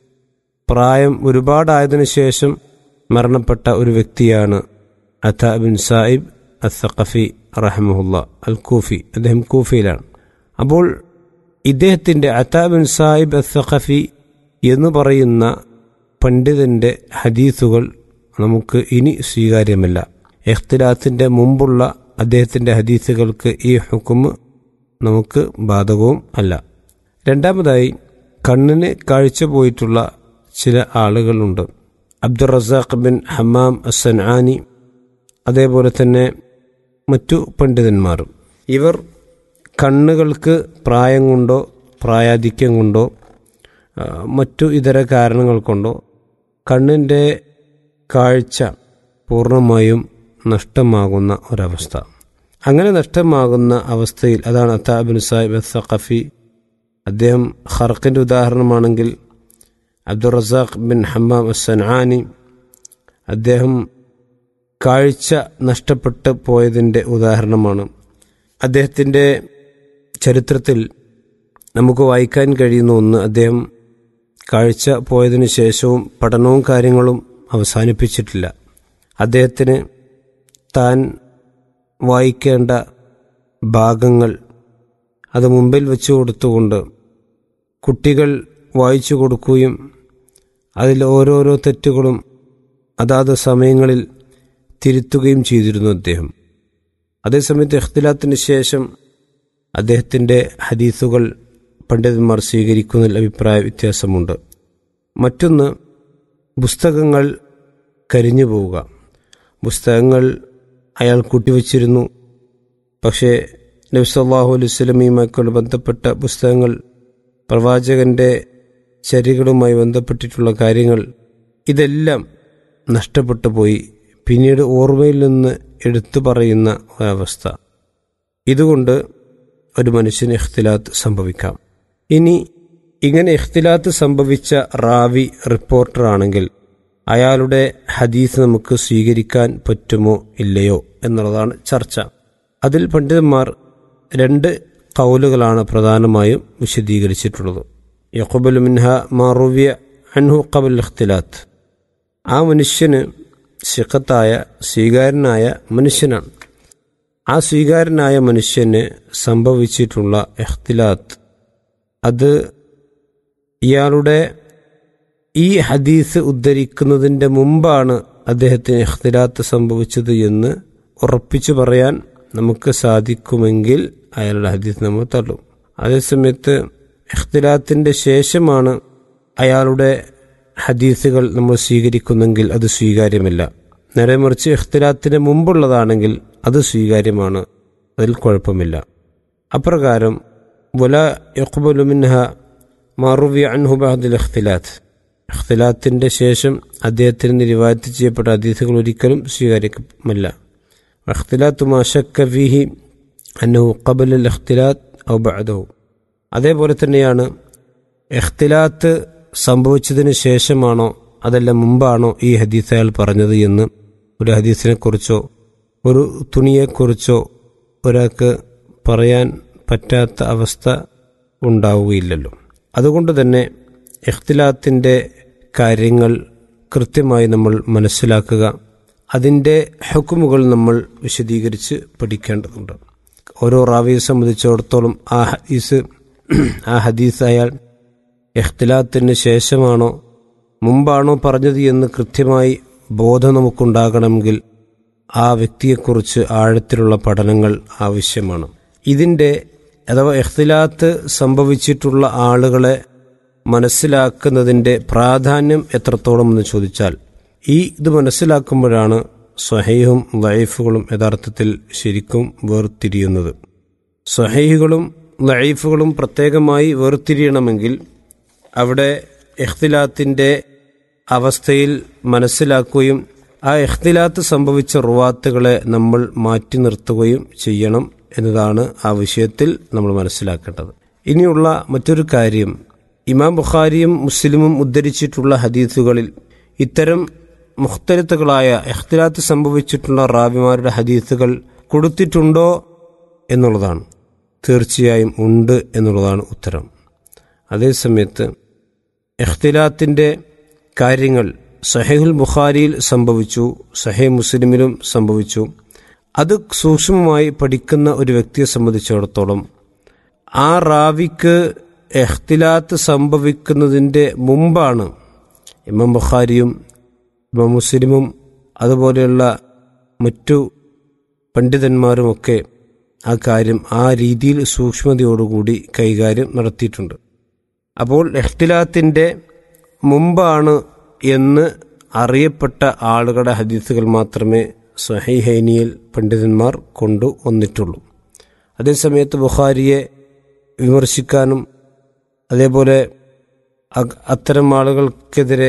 [SPEAKER 4] പ്രായം ഒരുപാടായതിനു ശേഷം മരണപ്പെട്ട ഒരു വ്യക്തിയാണ് അത്ത ബിൻ സാഹിബ് അസഖഫി റഹമുല്ല അൽ കൂഫി അദ്ദേഹം കൂഫിയിലാണ് അപ്പോൾ ഇദ്ദേഹത്തിൻ്റെ അത്ത ബിൻ സാഹിബ് അസഖഫി എന്ന് പറയുന്ന പണ്ഡിതൻ്റെ ഹദീസുകൾ നമുക്ക് ഇനി സ്വീകാര്യമല്ല എഖ്തിലാത്തിൻ്റെ മുമ്പുള്ള അദ്ദേഹത്തിൻ്റെ ഹദീസുകൾക്ക് ഈ ഹുക്കുമ് നമുക്ക് ബാധകവും അല്ല രണ്ടാമതായി കണ്ണിന് കാഴ്ച പോയിട്ടുള്ള ചില ആളുകളുണ്ട് Abdul Razzaq bin Hammam Asanani അതേപോലെ തന്നെ മറ്റു പണ്ഡിതന്മാരും ഇവർ കണ്ണുകൾക്ക് പ്രായം കൊണ്ടോ പ്രായാധിക്യം കൊണ്ടോ ആ, മറ്റു ഇതര കാരണങ്ങൾ കൊണ്ടോ കണ്ണിൻ്റെ കാഴ്ച പൂർണ്ണമായും നഷ്ടമാകുന്ന ഒരവസ്ഥ അങ്ങനെ നഷ്ടമാകുന്ന അവസ്ഥയിൽ അതാണ് അത്താബിൻ സാഹിബ് സഖഫി അദ്ദേഹം ഖർക്കിൻ്റെ ഉദാഹരണമാണെങ്കിൽ Abdul Razzaq bin Hammam Asanani അദ്ദേഹം കാഴ്ച നഷ്ടപ്പെട്ടു പോയതിൻ്റെ ഉദാഹരണമാണ് അദ്ദേഹത്തിൻ്റെ ചരിത്രത്തിൽ നമുക്ക് വായിക്കാൻ കഴിയുന്ന ഒന്ന് അദ്ദേഹം കാഴ്ച പോയതിനു ശേഷവും പഠനവും കാര്യങ്ങളും അവസാനിപ്പിച്ചിട്ടില്ല അദ്ദേഹത്തിന് താൻ വായിക്കേണ്ട ഭാഗങ്ങൾ അത് മുമ്പിൽ വെച്ചു കൊടുത്തുകൊണ്ട് കുട്ടികൾ വായിച്ചു കൊടുക്കുകയും അതിൽ ഓരോരോ തെറ്റുകളും അതാത് സമയങ്ങളിൽ തിരുത്തുകയും ചെയ്തിരുന്നു അദ്ദേഹം അതേസമയത്ത് ഇഖ്തിലാത്തിന് ശേഷം അദ്ദേഹത്തിൻ്റെ ഹദീസുകൾ പണ്ഡിതന്മാർ സ്വീകരിക്കുന്നതിൽ അഭിപ്രായ വ്യത്യാസമുണ്ട് മറ്റൊന്ന് പുസ്തകങ്ങൾ കരിഞ്ഞു പോവുക പുസ്തകങ്ങൾ അയാൾ കൂട്ടിവച്ചിരുന്നു പക്ഷേ നബ്സല്ലാഹു അലൈഹി സ്വലമിയുമായി ബന്ധപ്പെട്ട പുസ്തകങ്ങൾ പ്രവാചകന്റെ ചര്യകളുമായി ബന്ധപ്പെട്ടിട്ടുള്ള കാര്യങ്ങൾ ഇതെല്ലാം നഷ്ടപ്പെട്ടു പോയി പിന്നീട് ഓർമ്മയിൽ നിന്ന് എടുത്തു പറയുന്ന ഒരവസ്ഥ ഇതുകൊണ്ട് ഒരു മനുഷ്യന് ഇഖ്തിലാത്ത് സംഭവിക്കാം ഇനി ഇങ്ങനെ ഇഖ്തിലാത്ത് സംഭവിച്ച റാവി റിപ്പോർട്ടറാണെങ്കിൽ അയാളുടെ ഹദീസ് നമുക്ക് സ്വീകരിക്കാൻ പറ്റുമോ ഇല്ലയോ എന്നുള്ളതാണ് ചർച്ച അതിൽ പണ്ഡിതന്മാർ രണ്ട് കൗലുകളാണ് പ്രധാനമായും വിശദീകരിച്ചിട്ടുള്ളത് യഖുബൽ മിൻഹ മാറുവിയ അൻഹു കബൽ ഇഖ്തിലാത്ത് ആ മനുഷ്യന് ശിഖത്തായ സ്വീകാരനായ മനുഷ്യനാണ് ആ സ്വീകാരനായ മനുഷ്യന് സംഭവിച്ചിട്ടുള്ള ഇഖ്തിലാത്ത് അത് ഇയാളുടെ ഈ ഹദീസ് ഉദ്ധരിക്കുന്നതിൻ്റെ മുമ്പാണ് അദ്ദേഹത്തിന് ഇഖ്തിലാത്ത് സംഭവിച്ചത് എന്ന് ഉറപ്പിച്ചു പറയാൻ നമുക്ക് സാധിക്കുമെങ്കിൽ അയാളുടെ ഹദീസ് നമ്മൾ തള്ളും അതേസമയത്ത് ഇഖ്തിലാത്തിൻ്റെ ശേഷമാണ് അയാളുടെ ഹദീസുകൾ നമ്മൾ സ്വീകരിക്കുന്നെങ്കിൽ അത് സ്വീകാര്യമല്ല നേരെ മറിച്ച് ഇഖ്തിലാത്തിന് മുമ്പുള്ളതാണെങ്കിൽ അത് സ്വീകാര്യമാണ് അതിൽ കുഴപ്പമില്ല അപ്രകാരം വല യഖ്ബലുമിൻഹ മാറുവി അൻഹു ബഹദിൽ ഇഖ്തിലാത്ത് ഇഖ്തിലാത്തിൻ്റെ ശേഷം അദ്ദേഹത്തിന് റിവായത്ത് ചെയ്യപ്പെട്ട ഹദീസുകൾ ഒരിക്കലും സ്വീകാര്യമല്ല ഇഖ്തിലാത്ത് മാഷക്ക ഫീഹി അന്നഹു ഖബൽ ഇഖ്തിലാത്ത് ഔ ബഅദഹു അതേപോലെ തന്നെയാണ് ഇഖ്തിലാത്ത് സംഭവിച്ചതിന് ശേഷമാണോ അതല്ല മുമ്പാണോ ഈ ഹദീസ് അയാൾ പറഞ്ഞത് എന്ന് ഒരു ഹദീസിനെ കുറിച്ചോ ഒരു തുണിയെക്കുറിച്ചോ ഒരാൾക്ക് പറയാൻ പറ്റാത്ത അവസ്ഥ ഉണ്ടാവുകയില്ലല്ലോ അതുകൊണ്ട് തന്നെ ഇഖ്തിലാത്തിൻ്റെ കാര്യങ്ങൾ കൃത്യമായി നമ്മൾ മനസ്സിലാക്കുക അതിൻ്റെ ഹുക്കുമുകൾ നമ്മൾ വിശദീകരിച്ച് പഠിക്കേണ്ടതുണ്ട് ഓരോ റാവിയെ സംബന്ധിച്ചിടത്തോളം ആ ഹദീസ് ആ ഹദീസ് അയാൾ ഇഖ്തിലാത്തിന് ശേഷമാണോ മുമ്പാണോ പറഞ്ഞത് എന്ന് കൃത്യമായി ബോധം നമുക്കുണ്ടാകണമെങ്കിൽ ആ വ്യക്തിയെക്കുറിച്ച് ആഴത്തിലുള്ള പഠനങ്ങൾ ആവശ്യമാണ് ഇതിൻ്റെ അഥവാ ഇഖ്തിലാത്ത് സംഭവിച്ചിട്ടുള്ള ആളുകളെ മനസ്സിലാക്കുന്നതിൻ്റെ പ്രാധാന്യം എത്രത്തോളം എന്ന് ചോദിച്ചാൽ ഈ ഇത് മനസ്സിലാക്കുമ്പോഴാണ് സ്വഹൈഹും ലൈഫുകളും യഥാർത്ഥത്തിൽ ശരിക്കും വേർതിരിയുന്നത് സ്വഹൈഹുകളും ലൈഫുകളും പ്രത്യേകമായി വേർതിരിയണമെങ്കിൽ അവിടെ ഇഖ്തിലാത്തിൻ്റെ അവസ്ഥയിൽ മനസ്സിലാക്കുകയും ആ ഇഖ്തിലാത്ത് സംഭവിച്ച റുവാത്തുകളെ നമ്മൾ മാറ്റി നിർത്തുകയും ചെയ്യണം എന്നതാണ് ആ വിഷയത്തിൽ നമ്മൾ മനസ്സിലാക്കേണ്ടത് ഇനിയുള്ള മറ്റൊരു കാര്യം ഇമാം ബുഖാരിയും മുസ്ലിമും ഉദ്ധരിച്ചിട്ടുള്ള ഹദീസുകളിൽ ഇത്തരം മുഖ്തലിത്തുകളായ ഇഖ്തിലാത്ത് സംഭവിച്ചിട്ടുള്ള റാബിമാരുടെ ഹദീസുകൾ കൊടുത്തിട്ടുണ്ടോ എന്നുള്ളതാണ് തീർച്ചയായും ഉണ്ട് എന്നുള്ളതാണ് ഉത്തരം അതേസമയത്ത് ഇഖ്തിലാത്തിൻ്റെ കാര്യങ്ങൾ സഹേഹുൽ ബുഖാരിയിൽ സംഭവിച്ചു സഹേ മുസ്ലിമിലും സംഭവിച്ചു അത് സൂക്ഷ്മമായി പഠിക്കുന്ന ഒരു വ്യക്തിയെ സംബന്ധിച്ചിടത്തോളം ആ റാവിക്ക് എഖ്തിലാത്ത് സംഭവിക്കുന്നതിൻ്റെ മുമ്പാണ് ഇമാം ബുഖാരിയും ഇമാം മുസ്ലിമും അതുപോലെയുള്ള മറ്റു പണ്ഡിതന്മാരുമൊക്കെ ആ കാര്യം ആ രീതിയിൽ സൂക്ഷ്മതയോടുകൂടി കൈകാര്യം നടത്തിയിട്ടുണ്ട് അപ്പോൾ എഖ്തിലാത്തിൻ്റെ മുമ്പാണ് എന്ന് അറിയപ്പെട്ട ആളുകളുടെ ഹദീസുകൾ മാത്രമേ സഹൈഹൈനിയിൽ പണ്ഡിതന്മാർ കൊണ്ടു വന്നിട്ടുള്ളൂ അതേസമയത്ത് ബുഖാരിയെ വിമർശിക്കാനും അതേപോലെ അത്തരം ആളുകൾക്കെതിരെ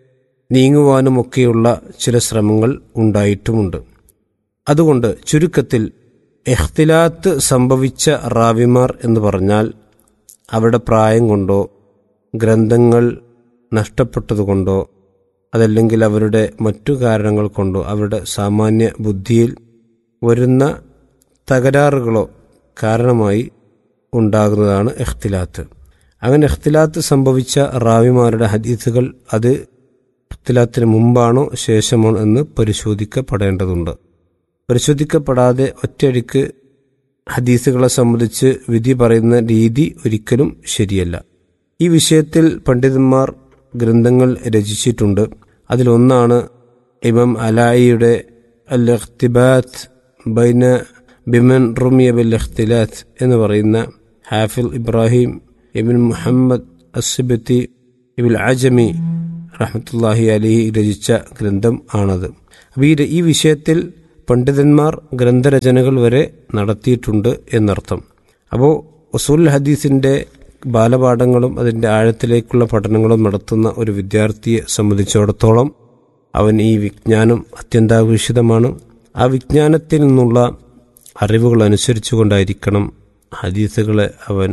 [SPEAKER 4] നീങ്ങുവാനുമൊക്കെയുള്ള ചില ശ്രമങ്ങൾ ഉണ്ടായിട്ടുമുണ്ട് അതുകൊണ്ട് ചുരുക്കത്തിൽ എഖ്തിലാത്ത് സംഭവിച്ച റാവിമാർ എന്ന് പറഞ്ഞാൽ അവരുടെ പ്രായം കൊണ്ടോ ഗ്രന്ഥങ്ങൾ നഷ്ടപ്പെട്ടതുകൊണ്ടോ അതല്ലെങ്കിൽ അവരുടെ മറ്റു കാരണങ്ങൾ കൊണ്ടോ അവരുടെ സാമാന്യ ബുദ്ധിയിൽ വരുന്ന തകരാറുകളോ കാരണമായി ഉണ്ടാകുന്നതാണ് എഖ്തിലാത്ത് അങ്ങനെ എഖ്തിലാത്ത് സംഭവിച്ച റാവിമാരുടെ ഹദീസുകൾ അത് എഖ്തിലാത്തിന് മുമ്പാണോ ശേഷമാണോ എന്ന് പരിശോധിക്കപ്പെടേണ്ടതുണ്ട് പരിശോധിക്കപ്പെടാതെ ഒറ്റയടിക്ക് ഹദീസുകളെ സംബന്ധിച്ച് വിധി പറയുന്ന രീതി ഒരിക്കലും ശരിയല്ല ഈ വിഷയത്തിൽ പണ്ഡിതന്മാർ ഗ്രന്ഥങ്ങൾ രചിച്ചിട്ടുണ്ട് അതിലൊന്നാണ് ഇമാം അലായിയുടെ അൽ ഇഖ്തിബാത്ത് ബൈന ബിമൻ റുമിയ ബിൽ ഇഖ്തിലാത്ത് എന്ന് പറയുന്ന ഹാഫിൽ ഇബ്രാഹിം ഇബിൻ മുഹമ്മദ് അസിബത്തി ഇബിൽ അജമി റഹ്മത്തുല്ലാഹി അലി രചിച്ച ഗ്രന്ഥം ആണത് അപ്പോൾ ഈ ഈ വിഷയത്തിൽ പണ്ഡിതന്മാർ ഗ്രന്ഥരചനകൾ വരെ നടത്തിയിട്ടുണ്ട് എന്നർത്ഥം അപ്പോൾ ഉസൂൽ ഹദീസിൻ്റെ ബാലപാഠങ്ങളും അതിൻ്റെ ആഴത്തിലേക്കുള്ള പഠനങ്ങളും നടത്തുന്ന ഒരു വിദ്യാർത്ഥിയെ സംബന്ധിച്ചിടത്തോളം അവൻ ഈ വിജ്ഞാനം അത്യന്താപേക്ഷിതമാണ് ആ വിജ്ഞാനത്തിൽ നിന്നുള്ള അറിവുകൾ അനുസരിച്ചുകൊണ്ടായിരിക്കണം ഹദീസുകളെ അവൻ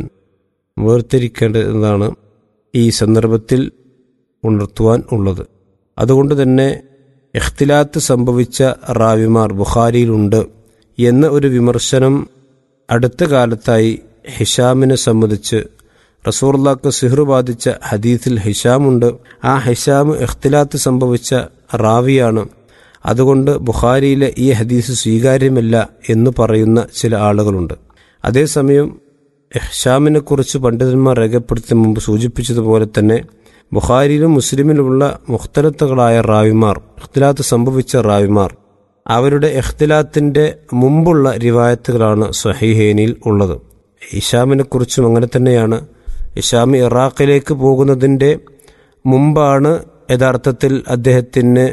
[SPEAKER 4] വേർതിരിക്കേണ്ടതാണ് ഈ സന്ദർഭത്തിൽ ഉണർത്തുവാൻ ഉള്ളത് അതുകൊണ്ട് തന്നെ ഇഖ്തിലാത്ത് സംഭവിച്ച റാവിമാർ ബുഖാരിയിലുണ്ട് എന്ന ഒരു വിമർശനം അടുത്ത കാലത്തായി ഹിഷാമിനെ സംബന്ധിച്ച് റസൂർലാക്ക് സിഹർ ബാധിച്ച ഹദീസിൽ ഹിഷാമുണ്ട് ആ ഹിഷാം ഇഖ്തിലാത്ത് സംഭവിച്ച റാവിയാണ് അതുകൊണ്ട് ബുഖാരിയിലെ ഈ ഹദീസ് സ്വീകാര്യമല്ല എന്ന് പറയുന്ന ചില ആളുകളുണ്ട് അതേസമയം ഇഹ്ഷാമിനെ കുറിച്ച് പണ്ഡിതന്മാർ രേഖപ്പെടുത്തി മുമ്പ് സൂചിപ്പിച്ചതുപോലെ തന്നെ ബുഖാരിയിലും മുസ്ലിമിലുമുള്ള മുഖ്തലത്തുകളായ റാവിമാർ ഇഖ്തിലാത്ത് സംഭവിച്ച റാവിമാർ അവരുടെ ഇഖ്തിലാത്തിന്റെ മുമ്പുള്ള റിവായത്തുകളാണ് സഹീഹേനിൽ ഉള്ളത് ഇഷാമിനെ കുറിച്ചും അങ്ങനെ തന്നെയാണ് ഇഷാം ഇറാഖിലേക്ക് പോകുന്നതിൻ്റെ മുമ്പാണ് യഥാർത്ഥത്തിൽ അദ്ദേഹത്തിന്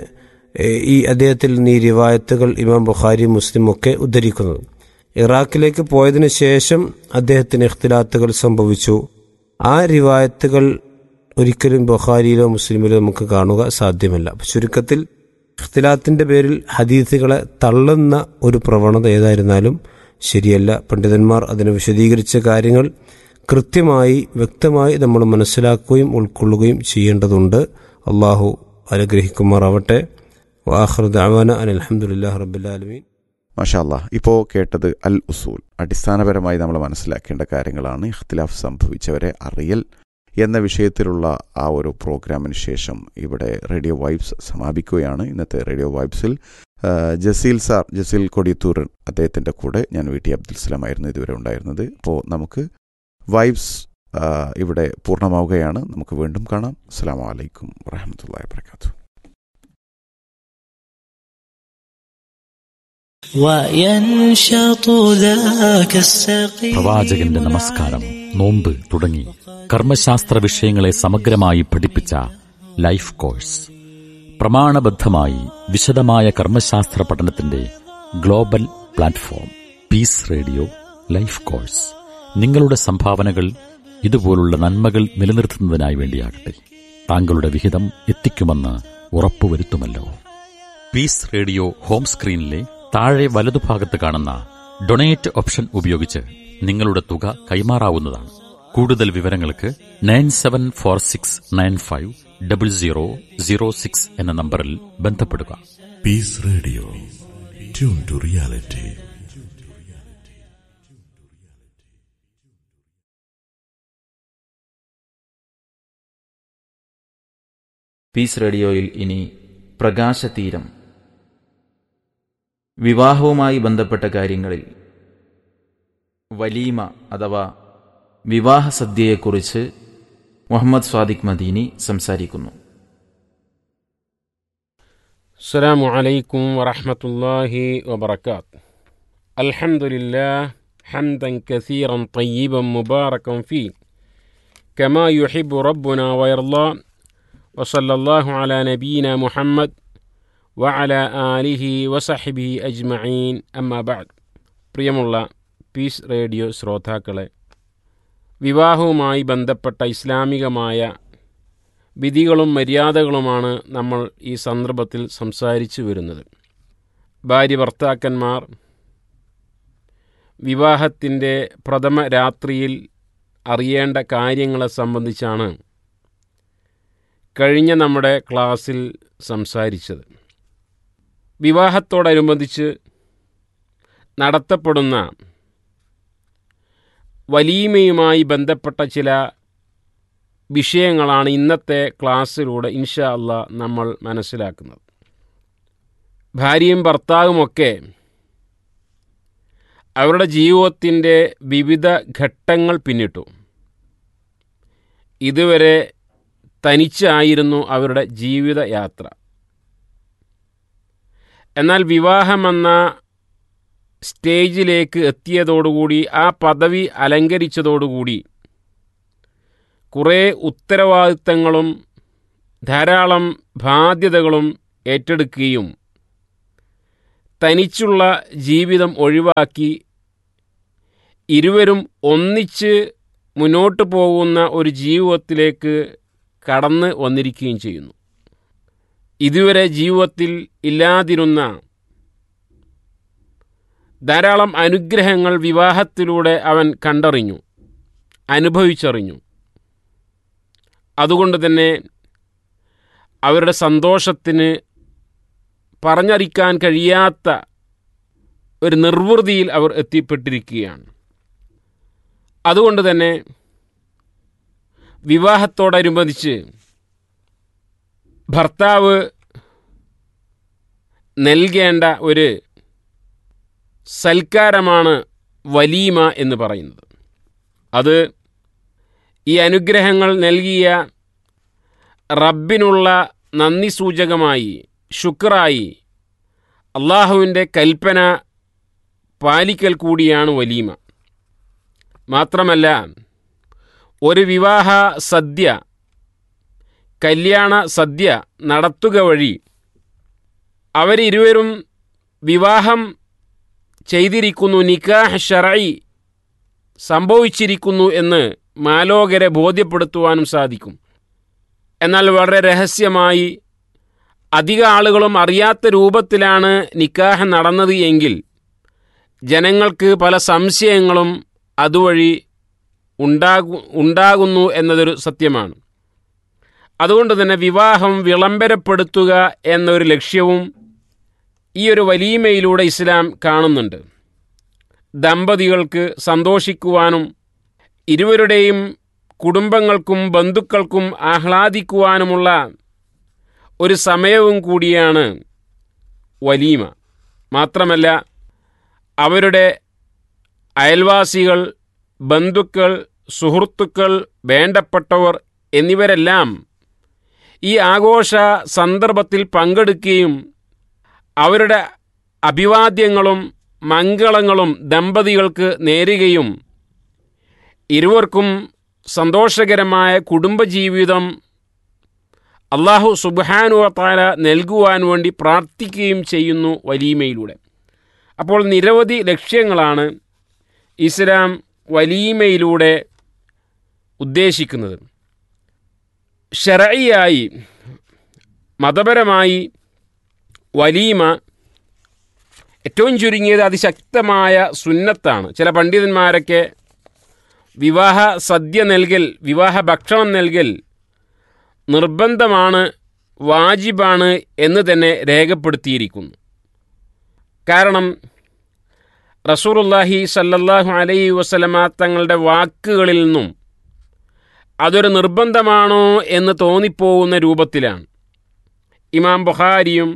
[SPEAKER 4] ഈ അദ്ദേഹത്തിൽ നിന്ന് ഈ റിവായത്തുകൾ ഇമാം ബുഖാരി മുസ്ലിം ഒക്കെ ഉദ്ധരിക്കുന്നത് ഇറാഖിലേക്ക് പോയതിനു ശേഷം അദ്ദേഹത്തിന് ഇഖ്തിലാത്തുകൾ സംഭവിച്ചു ആ റിവായത്തുകൾ ഒരിക്കലും ബുഖാരിയിലോ മുസ്ലിമിലോ നമുക്ക് കാണുക സാധ്യമല്ല അപ്പൊ ചുരുക്കത്തിൽ ഇഖ്തിലാത്തിന്റെ പേരിൽ ഹദീസുകളെ തള്ളുന്ന ഒരു പ്രവണത ഏതായിരുന്നാലും ശരിയല്ല പണ്ഡിതന്മാർ അതിനെ വിശദീകരിച്ച കാര്യങ്ങൾ കൃത്യമായി വ്യക്തമായി നമ്മൾ മനസ്സിലാക്കുകയും ഉൾക്കൊള്ളുകയും ചെയ്യേണ്ടതുണ്ട് അള്ളാഹു അനുഗ്രഹിക്കുമാറാവട്ടെ വാഹർ ദാവാന അനിൽ അലഹമുല്ലാ റബ്ബുലാലമീൻ
[SPEAKER 2] മഷാല്ല ഇപ്പോൾ കേട്ടത് അൽ ഉസൂൽ അടിസ്ഥാനപരമായി നമ്മൾ മനസ്സിലാക്കേണ്ട കാര്യങ്ങളാണ് ഇഖ്തിലാഫ് സംഭവിച്ചവരെ അറിയൽ എന്ന വിഷയത്തിലുള്ള ആ ഒരു പ്രോഗ്രാമിന് ശേഷം ഇവിടെ റേഡിയോ വൈബ്സ് സമാപിക്കുകയാണ് ഇന്നത്തെ റേഡിയോ വൈബ്സിൽ ജസീൽ സാർ ജസീൽ കൊടിയത്തൂർ അദ്ദേഹത്തിൻ്റെ കൂടെ ഞാൻ വി ടി അബ്ദുൽ സലാമായിരുന്നു ഇതുവരെ ഉണ്ടായിരുന്നത് അപ്പോൾ നമുക്ക് വൈബ്സ് ഇവിടെ പൂർണ്ണമാവുകയാണ് നമുക്ക് വീണ്ടും കാണാം അസ്സാം വലൈക്കും വാഹമത്തല്ലാ വാത്തു
[SPEAKER 5] പ്രവാചകന്റെ നമസ്കാരം നോമ്പ് തുടങ്ങി കർമ്മശാസ്ത്ര വിഷയങ്ങളെ സമഗ്രമായി പഠിപ്പിച്ച ലൈഫ് കോഴ്സ് പ്രമാണബദ്ധമായി വിശദമായ കർമ്മശാസ്ത്ര പഠനത്തിന്റെ global platform peace radio life course നിങ്ങളുടെ സംഭാവനകൾ ഇതുപോലുള്ള നന്മകൾ നിലനിർത്തുന്നതിനായി വേണ്ടിയാകട്ടെ താങ്കളുടെ വിഹിതം എത്തിക്കുമെന്ന് ഉറപ്പുവരുത്തുമല്ലോ പീസ് റേഡിയോ ഹോം സ്ക്രീനിലെ താഴെ വലതുഭാഗത്ത് കാണുന്ന ഡൊണേറ്റ് ഓപ്ഷൻ ഉപയോഗിച്ച് നിങ്ങളുടെ തുക കൈമാറാവുന്നതാണ് കൂടുതൽ വിവരങ്ങൾക്ക് nine seven four six nine five double zero zero six എന്ന നമ്പറിൽ ബന്ധപ്പെടുക
[SPEAKER 6] peace radio tune to reality
[SPEAKER 7] peace റേഡിയോയിൽ ഇനി പ്രകാശതീരം വിവാഹവുമായി ബന്ധപ്പെട്ട കാര്യങ്ങളിൽ വലീമ അഥവാ വിവാഹ സദ്യയെക്കുറിച്ച് മുഹമ്മദ് സ്വാദിഖ് മദീനി സംസാരിക്കുന്നു
[SPEAKER 8] السلام عليكم ورحمة الله وبركاته الحمد لله حمدا كثيرا طيبا مباركا فيه كما يحب ربنا ويرضى وصلى الله على نبينا محمد وعلى آله وصحبه أجمعين أما بعد പ്രിയമുള്ള പീസ് റേഡിയോ ശ്രോതാക്കളെ വിവാഹവുമായി ബന്ധപ്പെട്ട ഇസ്ലാമികമായ വിധികളും മര്യാദകളുമാണ് നമ്മൾ ഈ സന്ദർഭത്തിൽ സംസാരിച്ചു വരുന്നത് ഭാര്യ ഭർത്താക്കന്മാർ വിവാഹത്തിൻ്റെ പ്രഥമ രാത്രിയിൽ അറിയേണ്ട കാര്യങ്ങളെ സംബന്ധിച്ചാണ് കഴിഞ്ഞ നമ്മുടെ ക്ലാസ്സിൽ സംസാരിച്ചത് വിവാഹത്തോടനുബന്ധിച്ച് നടത്തപ്പെടുന്ന വലീമയുമായി ബന്ധപ്പെട്ട ചില വിഷയങ്ങളാണ് ഇന്നത്തെ ക്ലാസ്സിലൂടെ ഇൻഷാ അല്ല നമ്മൾ മനസ്സിലാക്കുന്നത് ഭാര്യയും ഭർത്താവുമൊക്കെ അവരുടെ ജീവിതത്തിൻ്റെ വിവിധ ഘട്ടങ്ങൾ പിന്നിട്ടു ഇതുവരെ തനിച്ചായിരുന്നു അവരുടെ ജീവിതയാത്ര എന്നാൽ വിവാഹമെന്ന സ്റ്റേജിലേക്ക് എത്തിയതോടുകൂടി ആ പദവി അലങ്കരിച്ചതോടുകൂടി കുറേ ഉത്തരവാദിത്തങ്ങളും ധാരാളം ബാധ്യതകളും ഏറ്റെടുക്കുകയും തനിച്ചുള്ള ജീവിതം ഒഴിവാക്കി ഇരുവരും ഒന്നിച്ച് മുന്നോട്ട് പോകുന്ന ഒരു ജീവിതത്തിലേക്ക് കടന്ന് വന്നിരിക്കുകയും ചെയ്യുന്നു ഇതുവരെ ജീവിതത്തിൽ ഇല്ലാതിരുന്ന ധാരാളം അനുഗ്രഹങ്ങൾ വിവാഹത്തിലൂടെ അവൻ കണ്ടറിഞ്ഞു അനുഭവിച്ചറിഞ്ഞു അതുകൊണ്ട് തന്നെ അവരുടെ സന്തോഷത്തിന് പറഞ്ഞറിയിക്കാൻ കഴിയാത്ത ഒരു നിർവൃതിയിൽ അവർ എത്തിപ്പെട്ടിരിക്കുകയാണ് അതുകൊണ്ട് തന്നെ വിവാഹത്തോടനുബന്ധിച്ച് ഭർത്താവ് നൽകേണ്ട ഒരു സൽക്കാരമാണ് വലീമ എന്ന് പറയുന്നത് അത് ഈ അനുഗ്രഹങ്ങൾ നൽകിയ റബ്ബിനുള്ള നന്ദി സൂചകമായി ശുക്രായി അള്ളാഹുവിൻ്റെ കൽപ്പന പാലിക്കൽ കൂടിയാണ് വലീമ മാത്രമല്ല ഒരു വിവാഹ സദ്യ കല്യാണ സദ്യ നടത്തുക വഴി അവരിരുവരും വിവാഹം ചെയ്തിരിക്കുന്നു നിക്കാഹ് ഷറയി സംഭവിച്ചിരിക്കുന്നു എന്ന് മാലോകരെ ബോധ്യപ്പെടുത്തുവാനും സാധിക്കും എന്നാൽ വളരെ രഹസ്യമായി അധിക ആളുകളും അറിയാത്ത രൂപത്തിലാണ് നിക്കാഹ് നടന്നത് എങ്കിൽ ജനങ്ങൾക്ക് പല സംശയങ്ങളും അതുവഴി ഉണ്ടാകു ഉണ്ടാകുന്നു എന്നതൊരു സത്യമാണ് അതുകൊണ്ട് തന്നെ വിവാഹം വിളംബരപ്പെടുത്തുക എന്നൊരു ലക്ഷ്യവും ഈ ഒരു വലീമയിലൂടെ ഇസ്ലാം കാണുന്നുണ്ട് ദമ്പതികൾക്ക് സന്തോഷിക്കുവാനും ഇരുവരുടെയും കുടുംബങ്ങൾക്കും ബന്ധുക്കൾക്കും ആഹ്ലാദിക്കുവാനുമുള്ള ഒരു സമയവും കൂടിയാണ് വലീമ മാത്രമല്ല അവരുടെ അയൽവാസികൾ ബന്ധുക്കൾ സുഹൃത്തുക്കൾ വേണ്ടപ്പെട്ടവർ എന്നിവരെല്ലാം ഈ ആഘോഷ സന്ദർഭത്തിൽ പങ്കെടുക്കുകയും അവരുടെ അഭിവാദ്യങ്ങളും മംഗളങ്ങളും ദമ്പതികൾക്ക് നേരുകയും ഇരുവർക്കും സന്തോഷകരമായ കുടുംബജീവിതം അള്ളാഹു സുബാനുവ താല നൽകുവാൻ വേണ്ടി പ്രാർത്ഥിക്കുകയും ചെയ്യുന്നു വലീമയിലൂടെ അപ്പോൾ നിരവധി ലക്ഷ്യങ്ങളാണ് ഇസ്ലാം വലീമയിലൂടെ ഉദ്ദേശിക്കുന്നത് ഷറയായി മതപരമായി വലീമ ഏറ്റവും ചുരുങ്ങിയത് അതിശക്തമായ സുന്നത്താണ് ചില പണ്ഡിതന്മാരൊക്കെ വിവാഹ സദ്യ നൽകൽ വിവാഹ ഭക്ഷണം നൽകൽ നിർബന്ധമാണ് വാജിബാണ് എന്ന് തന്നെ രേഖപ്പെടുത്തിയിരിക്കുന്നു കാരണം റസൂറുല്ലാഹി സല്ലല്ലാഹു അലൈഹി വസലമ തങ്ങളുടെ വാക്കുകളിൽ നിന്നും അതൊരു നിർബന്ധമാണോ എന്ന് തോന്നിപ്പോകുന്ന രൂപത്തിലാണ് ഇമാം ബുഖാരിയും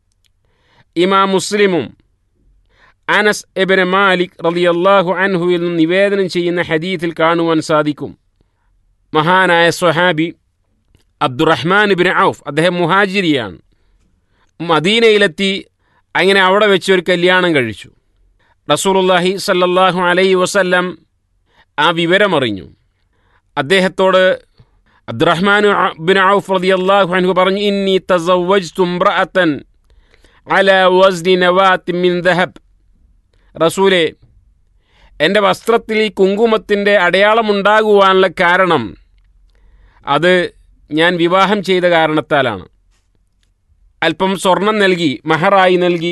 [SPEAKER 8] ഇമാം മുസ്ലിമും അനസ് എബിന് മാലിക് റളിയല്ലാഹു അൻഹുവിൽ നിന്ന് നിവേദനം ചെയ്യുന്ന ഹദീത്തിൽ കാണുവാൻ സാധിക്കും മഹാനായ സ്വഹാബി അബ്ദുറഹ്മാൻ ഇബിൻ ഔഫ് അദ്ദേഹം മുഹാജിരിയാണ് മദീനയിലെത്തി അങ്ങനെ അവിടെ വെച്ച് ഒരു കല്യാണം കഴിച്ചു റസൂലുള്ളാഹി സല്ലല്ലാഹു അലൈഹി വസല്ലം ആ വിവരമറിഞ്ഞു അദ്ദേഹത്തോട് അബ്ദുറഹ്മാൻ ബിൻ ഔഫ് റളിയല്ലാഹു അൻഹു പറഞ്ഞു ഇന്നി തസവ്വജ്തു ഇംറഅത്തൻ അല വസ്നി നവാത്ത് മിൻ ദഹബ് റസൂലെ എൻ്റെ വസ്ത്രത്തിൽ ഈ കുങ്കുമത്തിൻ്റെ അടയാളമുണ്ടാകുവാനുള്ള കാരണം അത് ഞാൻ വിവാഹം ചെയ്ത കാരണത്താലാണ് അല്പം സ്വർണം നൽകി മഹറായി നൽകി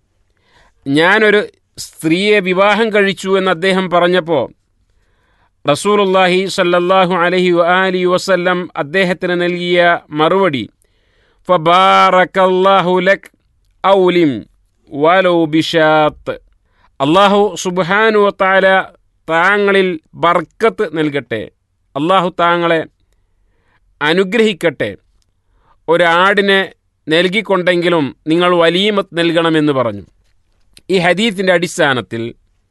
[SPEAKER 8] ഞാനൊരു സ്ത്രീയെ വിവാഹം കഴിച്ചു എന്ന് അദ്ദേഹം പറഞ്ഞപ്പോൾ റസൂലുല്ലാഹി സല്ലല്ലാഹു അലഹി അലി വസല്ലം അദ്ദേഹത്തിന് നൽകിയ മറുപടി ഫബാറക്കല്ലാഹു ലക് ഔലിം വലോ ബിഷാത്ത് അള്ളാഹു സുബാനു താല താങ്കളിൽ ബർക്കത്ത് നൽകട്ടെ അള്ളാഹു താങ്കളെ അനുഗ്രഹിക്കട്ടെ ഒരാടിനെ നൽകിക്കൊണ്ടെങ്കിലും നിങ്ങൾ വലീമത്ത് നൽകണമെന്ന് പറഞ്ഞു ഈ ഹദീത്തിൻ്റെ അടിസ്ഥാനത്തിൽ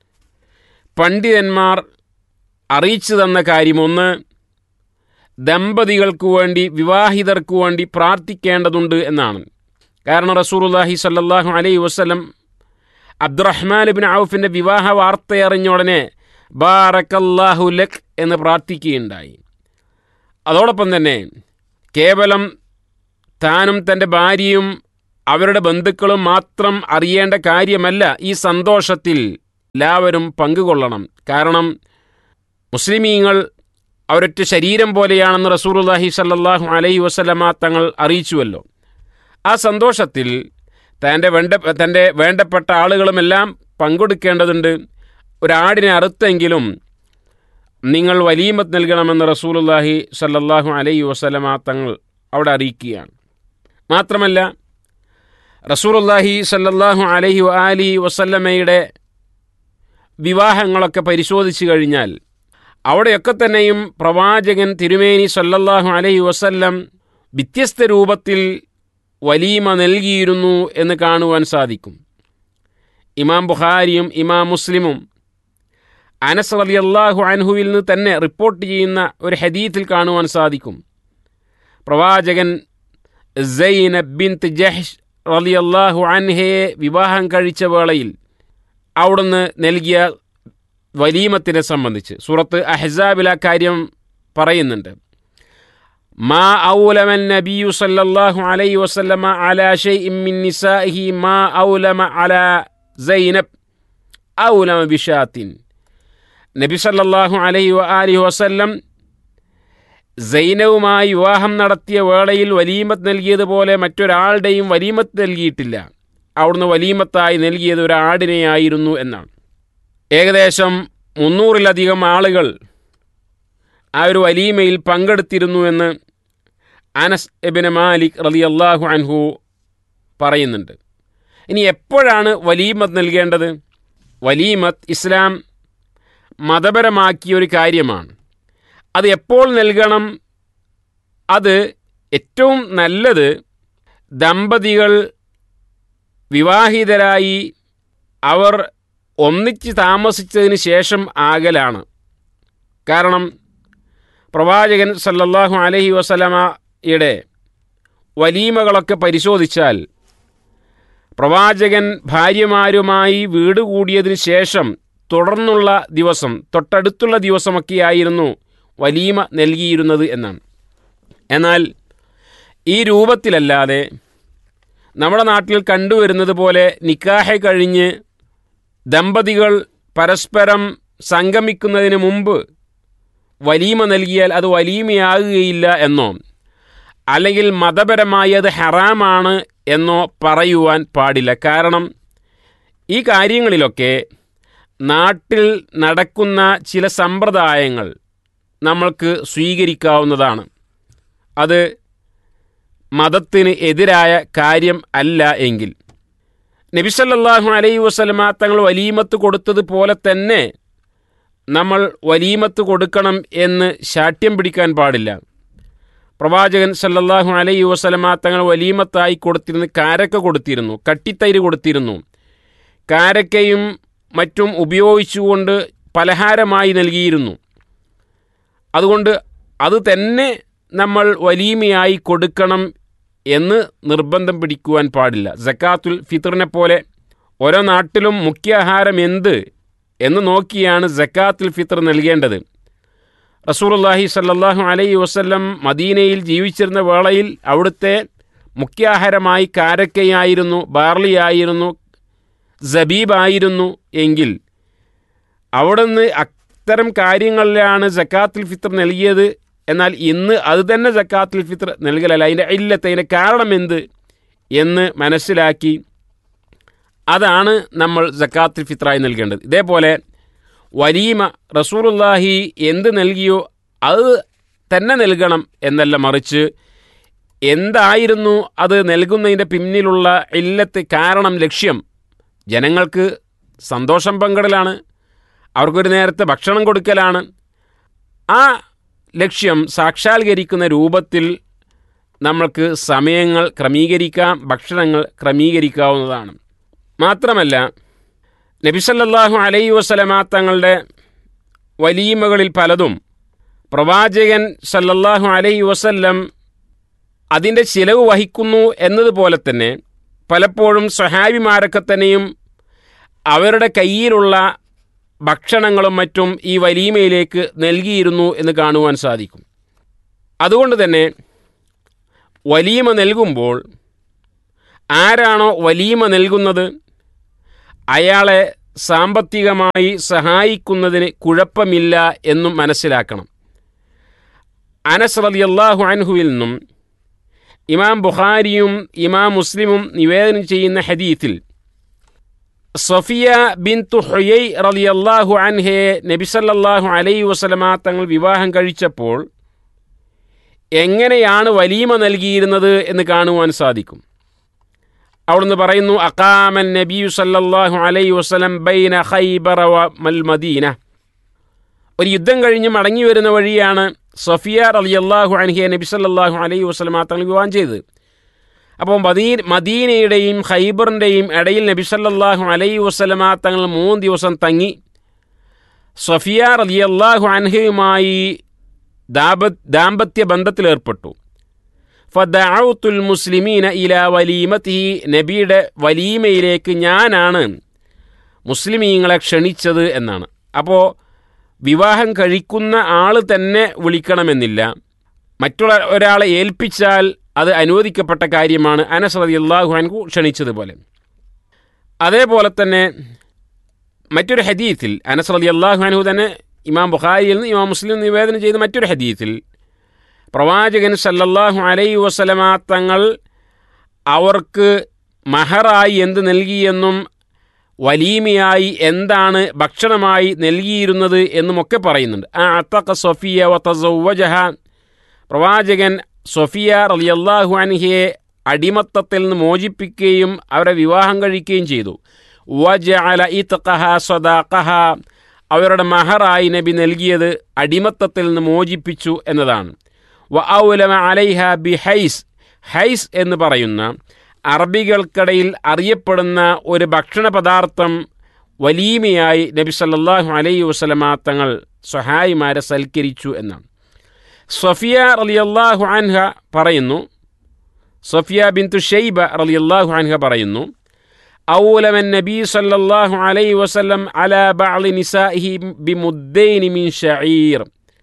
[SPEAKER 8] പണ്ഡിതന്മാർ അറിയിച്ചു തന്ന കാര്യമൊന്ന് ദമ്പതികൾക്ക് വേണ്ടി വിവാഹിതർക്ക് വേണ്ടി പ്രാർത്ഥിക്കേണ്ടതുണ്ട് എന്നാണ് കാരണം റസൂറുല്ലാഹി സല്ലാഹു അലൈഹി വസ്ലം അബ്ദുറഹ്മാൻ ബിൻ ഔഫിൻ്റെ വിവാഹ വാർത്തയറിഞ്ഞ ഉടനെ ബാറക്കല്ലാഹു ലക് എന്ന് പ്രാർത്ഥിക്കുകയുണ്ടായി അതോടൊപ്പം തന്നെ കേവലം താനും തൻ്റെ ഭാര്യയും അവരുടെ ബന്ധുക്കളും മാത്രം അറിയേണ്ട കാര്യമല്ല ഈ സന്തോഷത്തിൽ എല്ലാവരും പങ്കുകൊള്ളണം കാരണം മുസ്ലിമീങ്ങൾ അവരൊറ്റ ശരീരം പോലെയാണെന്ന് റസൂലുള്ളാഹി സല്ലല്ലാഹു അലൈഹി വസല്ലമ തങ്ങൾ അറിയിച്ചുവല്ലോ ആ സന്തോഷത്തിൽ തൻ്റെ വേണ്ട തൻ്റെ വേണ്ടപ്പെട്ട ആളുകളുമെല്ലാം പങ്കെടുക്കേണ്ടതുണ്ട് ഒരാടിനെ അറുത്തെങ്കിലും നിങ്ങൾ വലീമത്ത് നൽകണമെന്ന് റസൂലുള്ളാഹി സല്ലല്ലാഹു അലൈഹി വസല്ലമ തങ്ങൾ അവിടെ അറിയിക്കുകയാണ് മാത്രമല്ല റസൂലുള്ളാഹി സല്ലല്ലാഹു അലൈഹി ആലി വസല്ലമയുടെ വിവാഹങ്ങളൊക്കെ പരിശോധിച്ചു കഴിഞ്ഞാൽ അവിടെയൊക്കെ തന്നെയും പ്രവാചകൻ തിരുമേനി സല്ലല്ലാഹു അലൈഹി വസല്ലം വ്യത്യസ്ത രൂപത്തിൽ വലീമ നൽകിയിരുന്നു എന്ന് കാണുവാൻ സാധിക്കും ഇമാം ബുഖാരിയും ഇമാം മുസ്ലിമും അനസ് റളിയല്ലാഹു അൻഹുവിൽ നിന്ന് തന്നെ റിപ്പോർട്ട് ചെയ്യുന്ന ഒരു ഹദീത്തിൽ കാണുവാൻ സാധിക്കും പ്രവാചകൻ സൈനബ് ബിൻത്ത് ജഹ്ഷ് റളിയല്ലാഹു അൻഹയെ വിവാഹം കഴിച്ച വേളയിൽ അവിടുന്ന് നൽകിയ വലീമത്തിനെ സംബന്ധിച്ച് സൂറത്ത് അഹ്സാബിൽ ആ കാര്യം പറയുന്നുണ്ട് മാ ഔലമൻ നബിയു സല്ലല്ലാഹു അലൈഹി വസല്ലമ അലാ ഷൈഇൻ മിൻ നിസാഇഹി മാ ഔലമ അലാ സൈനബ് ഔലമ ബിഷാത്തിൻ നബി സല്ലല്ലാഹു അലൈഹി വആലിഹി വസല്ലം സൈനവുമായി വിവാഹം നടത്തിയ വേളയിൽ വലീമത്ത് നൽകിയതുപോലെ മറ്റൊരാളുടെയും വലീമത്ത് നൽകിയിട്ടില്ല അവിടുന്ന് വലീമത്തായി നൽകിയത് ഒരു ആടിനെയായിരുന്നു എന്നാണ് ഏകദേശം മുന്നൂറിലധികം ആളുകൾ ആ ഒരു വലീമയിൽ പങ്കെടുത്തിരുന്നു എന്ന് അനസ് എബിന് മാലിക് റലി അള്ളാഹു അൻഹു പറയുന്നുണ്ട് ഇനി എപ്പോഴാണ് വലീമത്ത് നൽകേണ്ടത് വലീമത്ത് ഇസ്ലാം മതപരമാക്കിയ ഒരു കാര്യമാണ് അത് എപ്പോൾ നൽകണം അത് ഏറ്റവും നല്ലത് ദമ്പതികൾ വിവാഹിതരായി അവർ ഒന്നിച്ച് താമസിച്ചതിന് ശേഷം ആകലാണ് കാരണം പ്രവാചകൻ സല്ലല്ലാഹു അലൈഹി വസലമയുടെ വലീമകളൊക്കെ പരിശോധിച്ചാൽ പ്രവാചകൻ ഭാര്യമാരുമായി വീട് കൂടിയതിന് ശേഷം തുടർന്നുള്ള ദിവസം തൊട്ടടുത്തുള്ള ദിവസമൊക്കെയായിരുന്നു വലീമ നൽകിയിരുന്നത് എന്നാണ് എന്നാൽ ഈ രൂപത്തിലല്ലാതെ നമ്മുടെ നാട്ടിൽ കണ്ടുവരുന്നത് പോലെ നിക്കാഹ കഴിഞ്ഞ് ദമ്പതികൾ പരസ്പരം സംഗമിക്കുന്നതിന് മുമ്പ് വലീമ നൽകിയാൽ അത് വലീമയാകുകയില്ല എന്നോ അല്ലെങ്കിൽ മതപരമായി അത് ഹറാമാണ് എന്നോ പറയുവാൻ പാടില്ല കാരണം ഈ കാര്യങ്ങളിലൊക്കെ നാട്ടിൽ നടക്കുന്ന ചില സമ്പ്രദായങ്ങൾ നമ്മൾക്ക് സ്വീകരിക്കാവുന്നതാണ് അത് മതത്തിന് എതിരായ കാര്യം അല്ല എങ്കിൽ നബിസല്ലാഹു അലൈ വസ്ലമ തങ്ങൾ വലീമത്ത് കൊടുത്തതുപോലെ തന്നെ നമ്മൾ വലീമത്ത് കൊടുക്കണം എന്ന് ശാഠ്യം പിടിക്കാൻ പാടില്ല പ്രവാചകൻ സല്ലല്ലാഹു അലൈ വസ്ലമ തങ്ങൾ വലീമത്തായി കൊടുത്തിരുന്നു കാരക്ക കൊടുത്തിരുന്നു കട്ടിത്തൈര് കൊടുത്തിരുന്നു കാരക്കയും മറ്റും ഉപയോഗിച്ചുകൊണ്ട് പലഹാരമായി നൽകിയിരുന്നു അതുകൊണ്ട് അത് തന്നെ നമ്മൾ വലീമയായി കൊടുക്കണം എന്ന് നിർബന്ധം പിടിക്കുവാൻ പാടില്ല ജക്കാത്തുൽ ഫിത്തറിനെ പോലെ ഓരോ നാട്ടിലും മുഖ്യ ആഹാരം എന്ത് എന്ന് നോക്കിയാണ് ജക്കാത്തുൽ ഫിത്തർ നൽകേണ്ടത് റസൂലുള്ളാഹി സല്ലല്ലാഹു അലൈഹി വസല്ലം മദീനയിൽ ജീവിച്ചിരുന്ന വേളയിൽ അവിടുത്തെ മുഖ്യാഹാരമായി കാരക്കയായിരുന്നു ബാർലിയായിരുന്നു സബീബായിരുന്നു എങ്കിൽ അവിടുന്ന് അത്തരം കാര്യങ്ങളിലാണ് ജക്കാത്തുൽ ഫിത്തർ നൽകിയത് എന്നാൽ ഇന്ന് അത് തന്നെ ജക്കാത്തുൽ ഫിത്തർ നൽകലല്ല അതിൻ്റെ ഇല്ലത്ത് അതിൻ്റെ കാരണം എന്ത് എന്ന് മനസ്സിലാക്കി അതാണ് നമ്മൾ ജക്കാത്തുൽ ഫിത്രായി നൽകേണ്ടത് ഇതേപോലെ വലീമ റസൂറുല്ലാഹി എന്ത് നൽകിയോ അത് തന്നെ നൽകണം എന്നല്ല മറിച്ച് എന്തായിരുന്നു അത് നൽകുന്നതിൻ്റെ പിന്നിലുള്ള ഇല്ലത്ത് കാരണം ലക്ഷ്യം ജനങ്ങൾക്ക് സന്തോഷം പങ്കിടലാണ് അവർക്കൊരു നേരത്തെ ഭക്ഷണം കൊടുക്കലാണ് ആ ലക്ഷ്യം സാക്ഷാത്കരിക്കുന്ന രൂപത്തിൽ നമ്മൾക്ക് സമയങ്ങൾ ക്രമീകരിക്കാം ഭക്ഷണങ്ങൾ ക്രമീകരിക്കാവുന്നതാണ് മാത്രമല്ല നബിസല്ലാഹു അലൈ വസലമ തങ്ങളുടെ വലീമകളിൽ പലതും പ്രവാചകൻ സല്ലല്ലാഹു അലൈ വസല്ലം അതിൻ്റെ ചിലവ് വഹിക്കുന്നു എന്നതുപോലെ തന്നെ പലപ്പോഴും സ്വഹാബിമാരൊക്കെ തന്നെയും അവരുടെ കയ്യിലുള്ള ഭക്ഷണങ്ങളും മറ്റും ഈ വലീമയിലേക്ക് നൽകിയിരുന്നു എന്ന് കാണുവാൻ സാധിക്കും അതുകൊണ്ട് തന്നെ വലീമ നൽകുമ്പോൾ ആരാണോ വലീമ നൽകുന്നത് അയാളെ സാമ്പത്തികമായി സഹായിക്കുന്നതിന് കുഴപ്പമില്ല എന്നും മനസ്സിലാക്കണം അനസ് റളിയല്ലാഹു അൻഹുവിൽ നിന്നും ഇമാം ബുഖാരിയും ഇമാം മുസ്ലിമും നിവേദനം ചെയ്യുന്ന ഹദീത്തിൽ സഫിയ ബിൻ തുഹയൈ റളിയല്ലാഹു അൻഹയെ നബി സല്ലല്ലാഹു അലൈഹി വസല്ലമ തങ്ങൾ വിവാഹം കഴിച്ചപ്പോൾ എങ്ങനെയാണ് വലീമ നൽകിയിരുന്നത് എന്ന് കാണുവാൻ സാധിക്കും അവിടുന്ന് പറയുന്നു അക്കാമൻ നബിയു സല്ലല്ലാഹു അലൈഹി വസല്ലം ബൈന ഖൈബറ വ മൽ മദീന ഒരു യുദ്ധം കഴിഞ്ഞ് മടങ്ങി വരുന്ന വഴിയാണ് സഫിയ റളിയല്ലാഹു അൻഹിയെ നബി സല്ലല്ലാഹു അലൈഹി വസല്ലമ തങ്ങൾ വിവാഹം ചെയ്തത് അപ്പോൾ മദീ മദീനയുടെയും ഖൈബറിൻ്റെയും ഇടയിൽ നബി സല്ലല്ലാഹു അലൈഹി വസല്ലമ തങ്ങൾ മൂന്ന് ദിവസം തങ്ങി സഫിയ റളിയല്ലാഹു അൻഹയുമായി ദാമ്പ ദാമ്പത്യ ബന്ധത്തിലേർപ്പെട്ടു ഫദഅഉത്തുൽ മുസ്ലിമീന ഇല വലീമത്തിഹി നബിയുടെ വലീമയിലേക്ക് ഞാനാണ് മുസ്ലിമീങ്ങളെ ക്ഷണിച്ചത് എന്നാണ് അപ്പോൾ വിവാഹം കഴിക്കുന്ന ആൾ തന്നെ വിളിക്കണമെന്നില്ല മറ്റുള്ള ഒരാളെ ഏൽപ്പിച്ചാൽ അത് അനുവദിക്കപ്പെട്ട കാര്യമാണ് അനസ് റളിയല്ലാഹു അൻഹു ക്ഷണിച്ചതുപോലെ അതേപോലെ തന്നെ മറ്റൊരു ഹദീത്തിൽ അനസ് റളിയല്ലാഹു അൻഹു തന്നെ ഇമാം ബുഖാരിയിൽ നിന്ന് ഇമാം മുസ്ലിം നിവേദനം ചെയ്ത മറ്റൊരു ഹദീത്തിൽ പ്രവാചകൻ സല്ലല്ലാഹു അലൈഹി വസല്ലമ തങ്ങൾ അവർക്ക് മഹറായി എന്ത് നൽകിയെന്നും വലീമയായി എന്താണ് ഭക്ഷണമായി നൽകിയിരുന്നത് എന്നുമൊക്കെ പറയുന്നുണ്ട് ആ അത്തക്ക സൊഫിയ വതസവ്വജഹ പ്രവാചകൻ സൊഫിയ റളിയല്ലാഹു അൻഹയെ അടിമത്തത്തിൽ നിന്ന് മോചിപ്പിക്കുകയും അവരെ വിവാഹം കഴിക്കുകയും ചെയ്തു വജഅല ഇത്ഖഹ സദാഖഹ അവരുടെ മഹറായി നബി നൽകിയത് അടിമത്തത്തിൽ നിന്ന് മോചിപ്പിച്ചു എന്നതാണ് വ ഔലമ അലൈഹ ബി ഹൈസ് ഹൈസ് എന്ന് പറയുന്ന അറബികൾക്കിടയിൽ അറിയപ്പെടുന്ന ഒരു ഭക്ഷണ പദാർത്ഥം വലീമയായി നബി സല്ലല്ലാഹു അലൈഹി വസല്ലമ തങ്ങൾ സഹായിമാരെ സൽക്കരിച്ചു എന്നാണ് സഫിയ റളിയല്ലാഹു അൻഹ പറയുന്നു സഫിയ ബിന്തു ഷെയ്ബ റളിയല്ലാഹു അൻഹ പറയുന്നു أولم النبي صلى الله عليه وسلم على بعض نسائه بمدين من شعير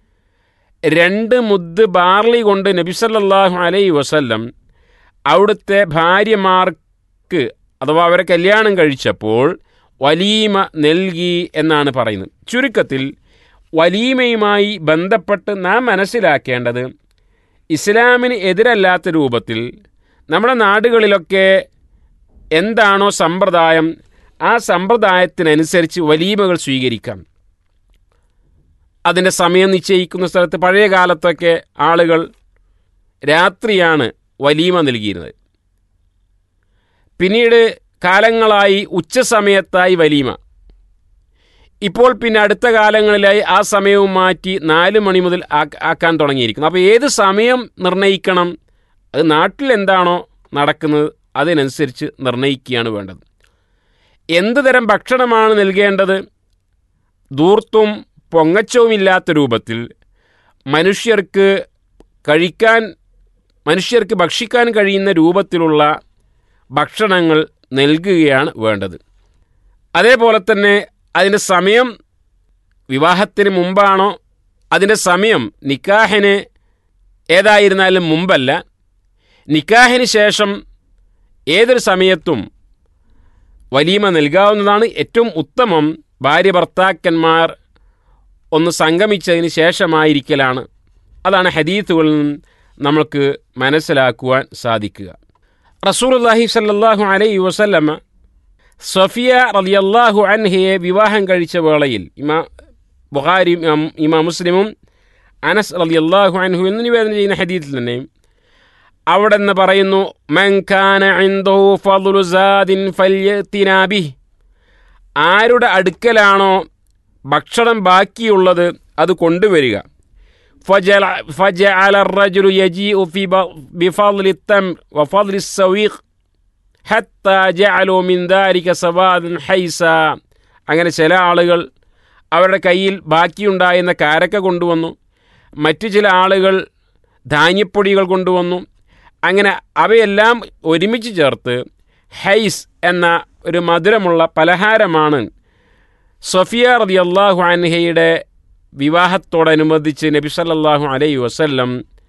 [SPEAKER 8] രണ്ട് മുദ് ബാർലി കൊണ്ട് നബി സല്ലല്ലാഹു അലൈഹി വസല്ലം അവിടുത്തെ ഭാര്യമാർക്ക് അഥവാ അവരെ കല്യാണം കഴിച്ചപ്പോൾ വലീമ നൽകി എന്നാണ് പറയുന്നത് ചുരുക്കത്തിൽ വലീമയുമായി ബന്ധപ്പെട്ട് നാം മനസ്സിലാക്കേണ്ടത് ഇസ്ലാമിന് എതിരല്ലാത്ത രൂപത്തിൽ നമ്മുടെ നാടുകളിലൊക്കെ എന്താണോ സമ്പ്രദായം ആ സമ്പ്രദായത്തിനനുസരിച്ച് വലീമകൾ സ്വീകരിക്കാം അതിൻ്റെ സമയം നിശ്ചയിക്കുന്ന സ്ഥലത്ത് പഴയ കാലത്തൊക്കെ ആളുകൾ രാത്രിയാണ് വലീമ നൽകിയിരുന്നത് പിന്നീട് കാലങ്ങളായി ഉച്ചസമയത്തായി വലീമ ഇപ്പോൾ പിന്നെ അടുത്ത കാലങ്ങളിലായി ആ സമയവും മാറ്റി നാല് മണി മുതൽ ആക്കാൻ തുടങ്ങിയിരിക്കുന്നു അപ്പോൾ ഏത് സമയം നിർണ്ണയിക്കണം അത് നാട്ടിൽ എന്താണോ നടക്കുന്നത് അതിനനുസരിച്ച് നിർണ്ണയിക്കുകയാണ് വേണ്ടത് എന്ത് തരം ഭക്ഷണമാണ് നൽകേണ്ടത് ദൂർത്തും പൊങ്ങച്ചവുമില്ലാത്ത രൂപത്തിൽ മനുഷ്യർക്ക് കഴിക്കാൻ മനുഷ്യർക്ക് ഭക്ഷിക്കാൻ കഴിയുന്ന രൂപത്തിലുള്ള ഭക്ഷണങ്ങൾ നൽകുകയാണ് വേണ്ടത് അതേപോലെ തന്നെ അതിൻ്റെ സമയം വിവാഹത്തിന് മുമ്പാണോ അതിൻ്റെ സമയം നിക്കാഹിന് ഏതായിരുന്നാലും മുമ്പല്ല നിക്കാഹിന് ശേഷം ഏതൊരു സമയത്തും വലീമ നൽകാവുന്നതാണ് ഏറ്റവും ഉത്തമം ഭാര്യ ഭർത്താക്കന്മാർ ഒന്ന് സംഗമിച്ചതിന് ശേഷമായിരിക്കലാണ് അതാണ് ഹദീത്തുകളിൽ നിന്ന് നമ്മൾക്ക് മനസ്സിലാക്കുവാൻ സാധിക്കുക റസൂലുള്ളാഹി സല്ലല്ലാഹു അലൈഹി വസല്ലമ സഫിയ റളിയല്ലാഹു അൻഹയെ വിവാഹം കഴിച്ച വേളയിൽ ഇമാ ബുഖാരി ഇമാ മുസ്ലിമും അനസ് റളിയല്ലാഹു അൻഹു എന്ന് നിവേദനം ചെയ്യുന്ന ഹദീത്തിൽ തന്നെ അവിടെ നിന്ന് പറയുന്നു മൻഖാന ഇൻദഹു ഫദ്ലു സാദിൻ ഫല്യത്തിനാ ബിഹ് ആരുടെ അടുക്കലാണോ ഭക്ഷണം ബാക്കിയുള്ളത് അത് കൊണ്ടുവരിക فجعل الرجل يجيء في بفضل التمر وفضل السويق حتى جعلوا من ذلك سواد حيسا അങ്ങനെ ചില ആളുകൾ അവരുടെ കയ്യിൽ ബാക്കിയുണ്ടായിരുന്ന കാരക്ക കൊണ്ടുവന്നു മറ്റു ചില ആളുകൾ ധാന്യപ്പൊടികൾ കൊണ്ടുവന്നു അങ്ങനെ അവയെല്ലാം ഒരുമിച്ച് ചേർത്ത് ഹൈസ് എന്ന ഒരു മധുരമുള്ള പലഹാരമാണ് സഫിയ റളിയല്ലാഹു അൻഹയുടെ വിവാഹത്തോടനുബന്ധിച്ച് നബി സല്ലല്ലാഹു അലൈഹി വസല്ലം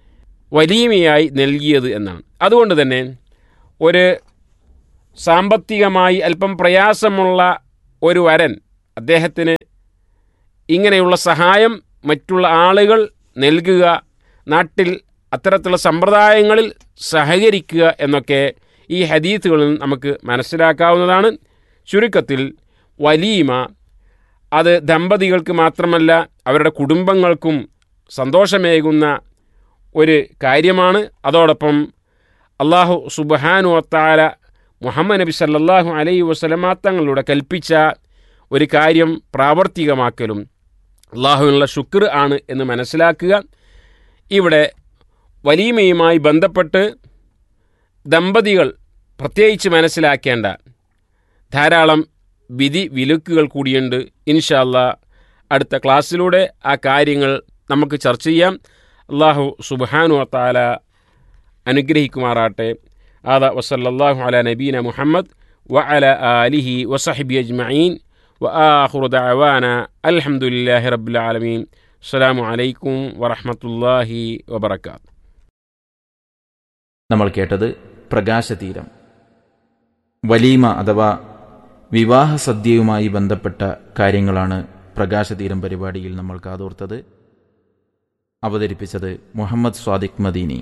[SPEAKER 8] വലീമയായി നൽകിയത് എന്നാണ് അതുകൊണ്ട് തന്നെ ഒരു സാമ്പത്തികമായി അല്പം പ്രയാസമുള്ള ഒരു വരൻ അദ്ദേഹത്തിന് ഇങ്ങനെയുള്ള സഹായം മറ്റുള്ള ആളുകൾ നൽകുക നാട്ടിൽ അത്തരത്തിലുള്ള സമ്പ്രദായങ്ങളിൽ സഹകരിക്കുക എന്നൊക്കെ ഈ ഹദീത്തുകളിൽ നിന്ന് നമുക്ക് മനസ്സിലാക്കാവുന്നതാണ് ചുരുക്കത്തിൽ വലീമ അത് ദമ്പതികൾക്ക് മാത്രമല്ല അവരുടെ കുടുംബങ്ങൾക്കും സന്തോഷമേകുന്ന ഒരു കാര്യമാണ് അതോടൊപ്പം അള്ളാഹു സുബഹാനു വത്താല മുഹമ്മദ് നബി സല്ലല്ലാഹു അലൈഹി വസല്ലമ തങ്ങളിലൂടെ കൽപ്പിച്ച ഒരു കാര്യം പ്രാവർത്തികമാക്കലും അള്ളാഹുവിനുള്ള ശുക്ർ ആണ് എന്ന് മനസ്സിലാക്കുക ഇവിടെ വലീമയുമായി ബന്ധപ്പെട്ട് ദമ്പതികൾ പ്രത്യേകിച്ച് മനസ്സിലാക്കേണ്ട ധാരാളം വിധി വിലക്കുകൾ കൂടിയുണ്ട് ഇൻഷാല്ല അടുത്ത ക്ലാസ്സിലൂടെ ആ കാര്യങ്ങൾ നമുക്ക് ചർച്ച ചെയ്യാം അള്ളാഹു സുബാനു താല അനുഗ്രഹിക്കുമാറാട്ടെ ആദ വസല്ലാഹു അല നബീന മുഹമ്മദ് വ അല ആലിഹി വസഹബി അജ്മഈൻ വ ആഖിറു ദഅവാന അൽഹംദുലില്ലാഹി റബ്ബിൽ ആലമീൻ അസ്സലാമു അലൈക്കും വറഹ്മത്തുള്ളാഹി വബറകാത്ത്
[SPEAKER 7] നമ്മൾ കേട്ടത് പ്രകാശതീരം വലീമ അഥവാ വിവാഹ സദ്യയുമായി ബന്ധപ്പെട്ട കാര്യങ്ങളാണ് പ്രകാശതീരം പരിപാടിയിൽ നമ്മൾ കാതോർത്തത് അവതരിപ്പിച്ചത് മുഹമ്മദ് സ്വാദിഖ് മദീനി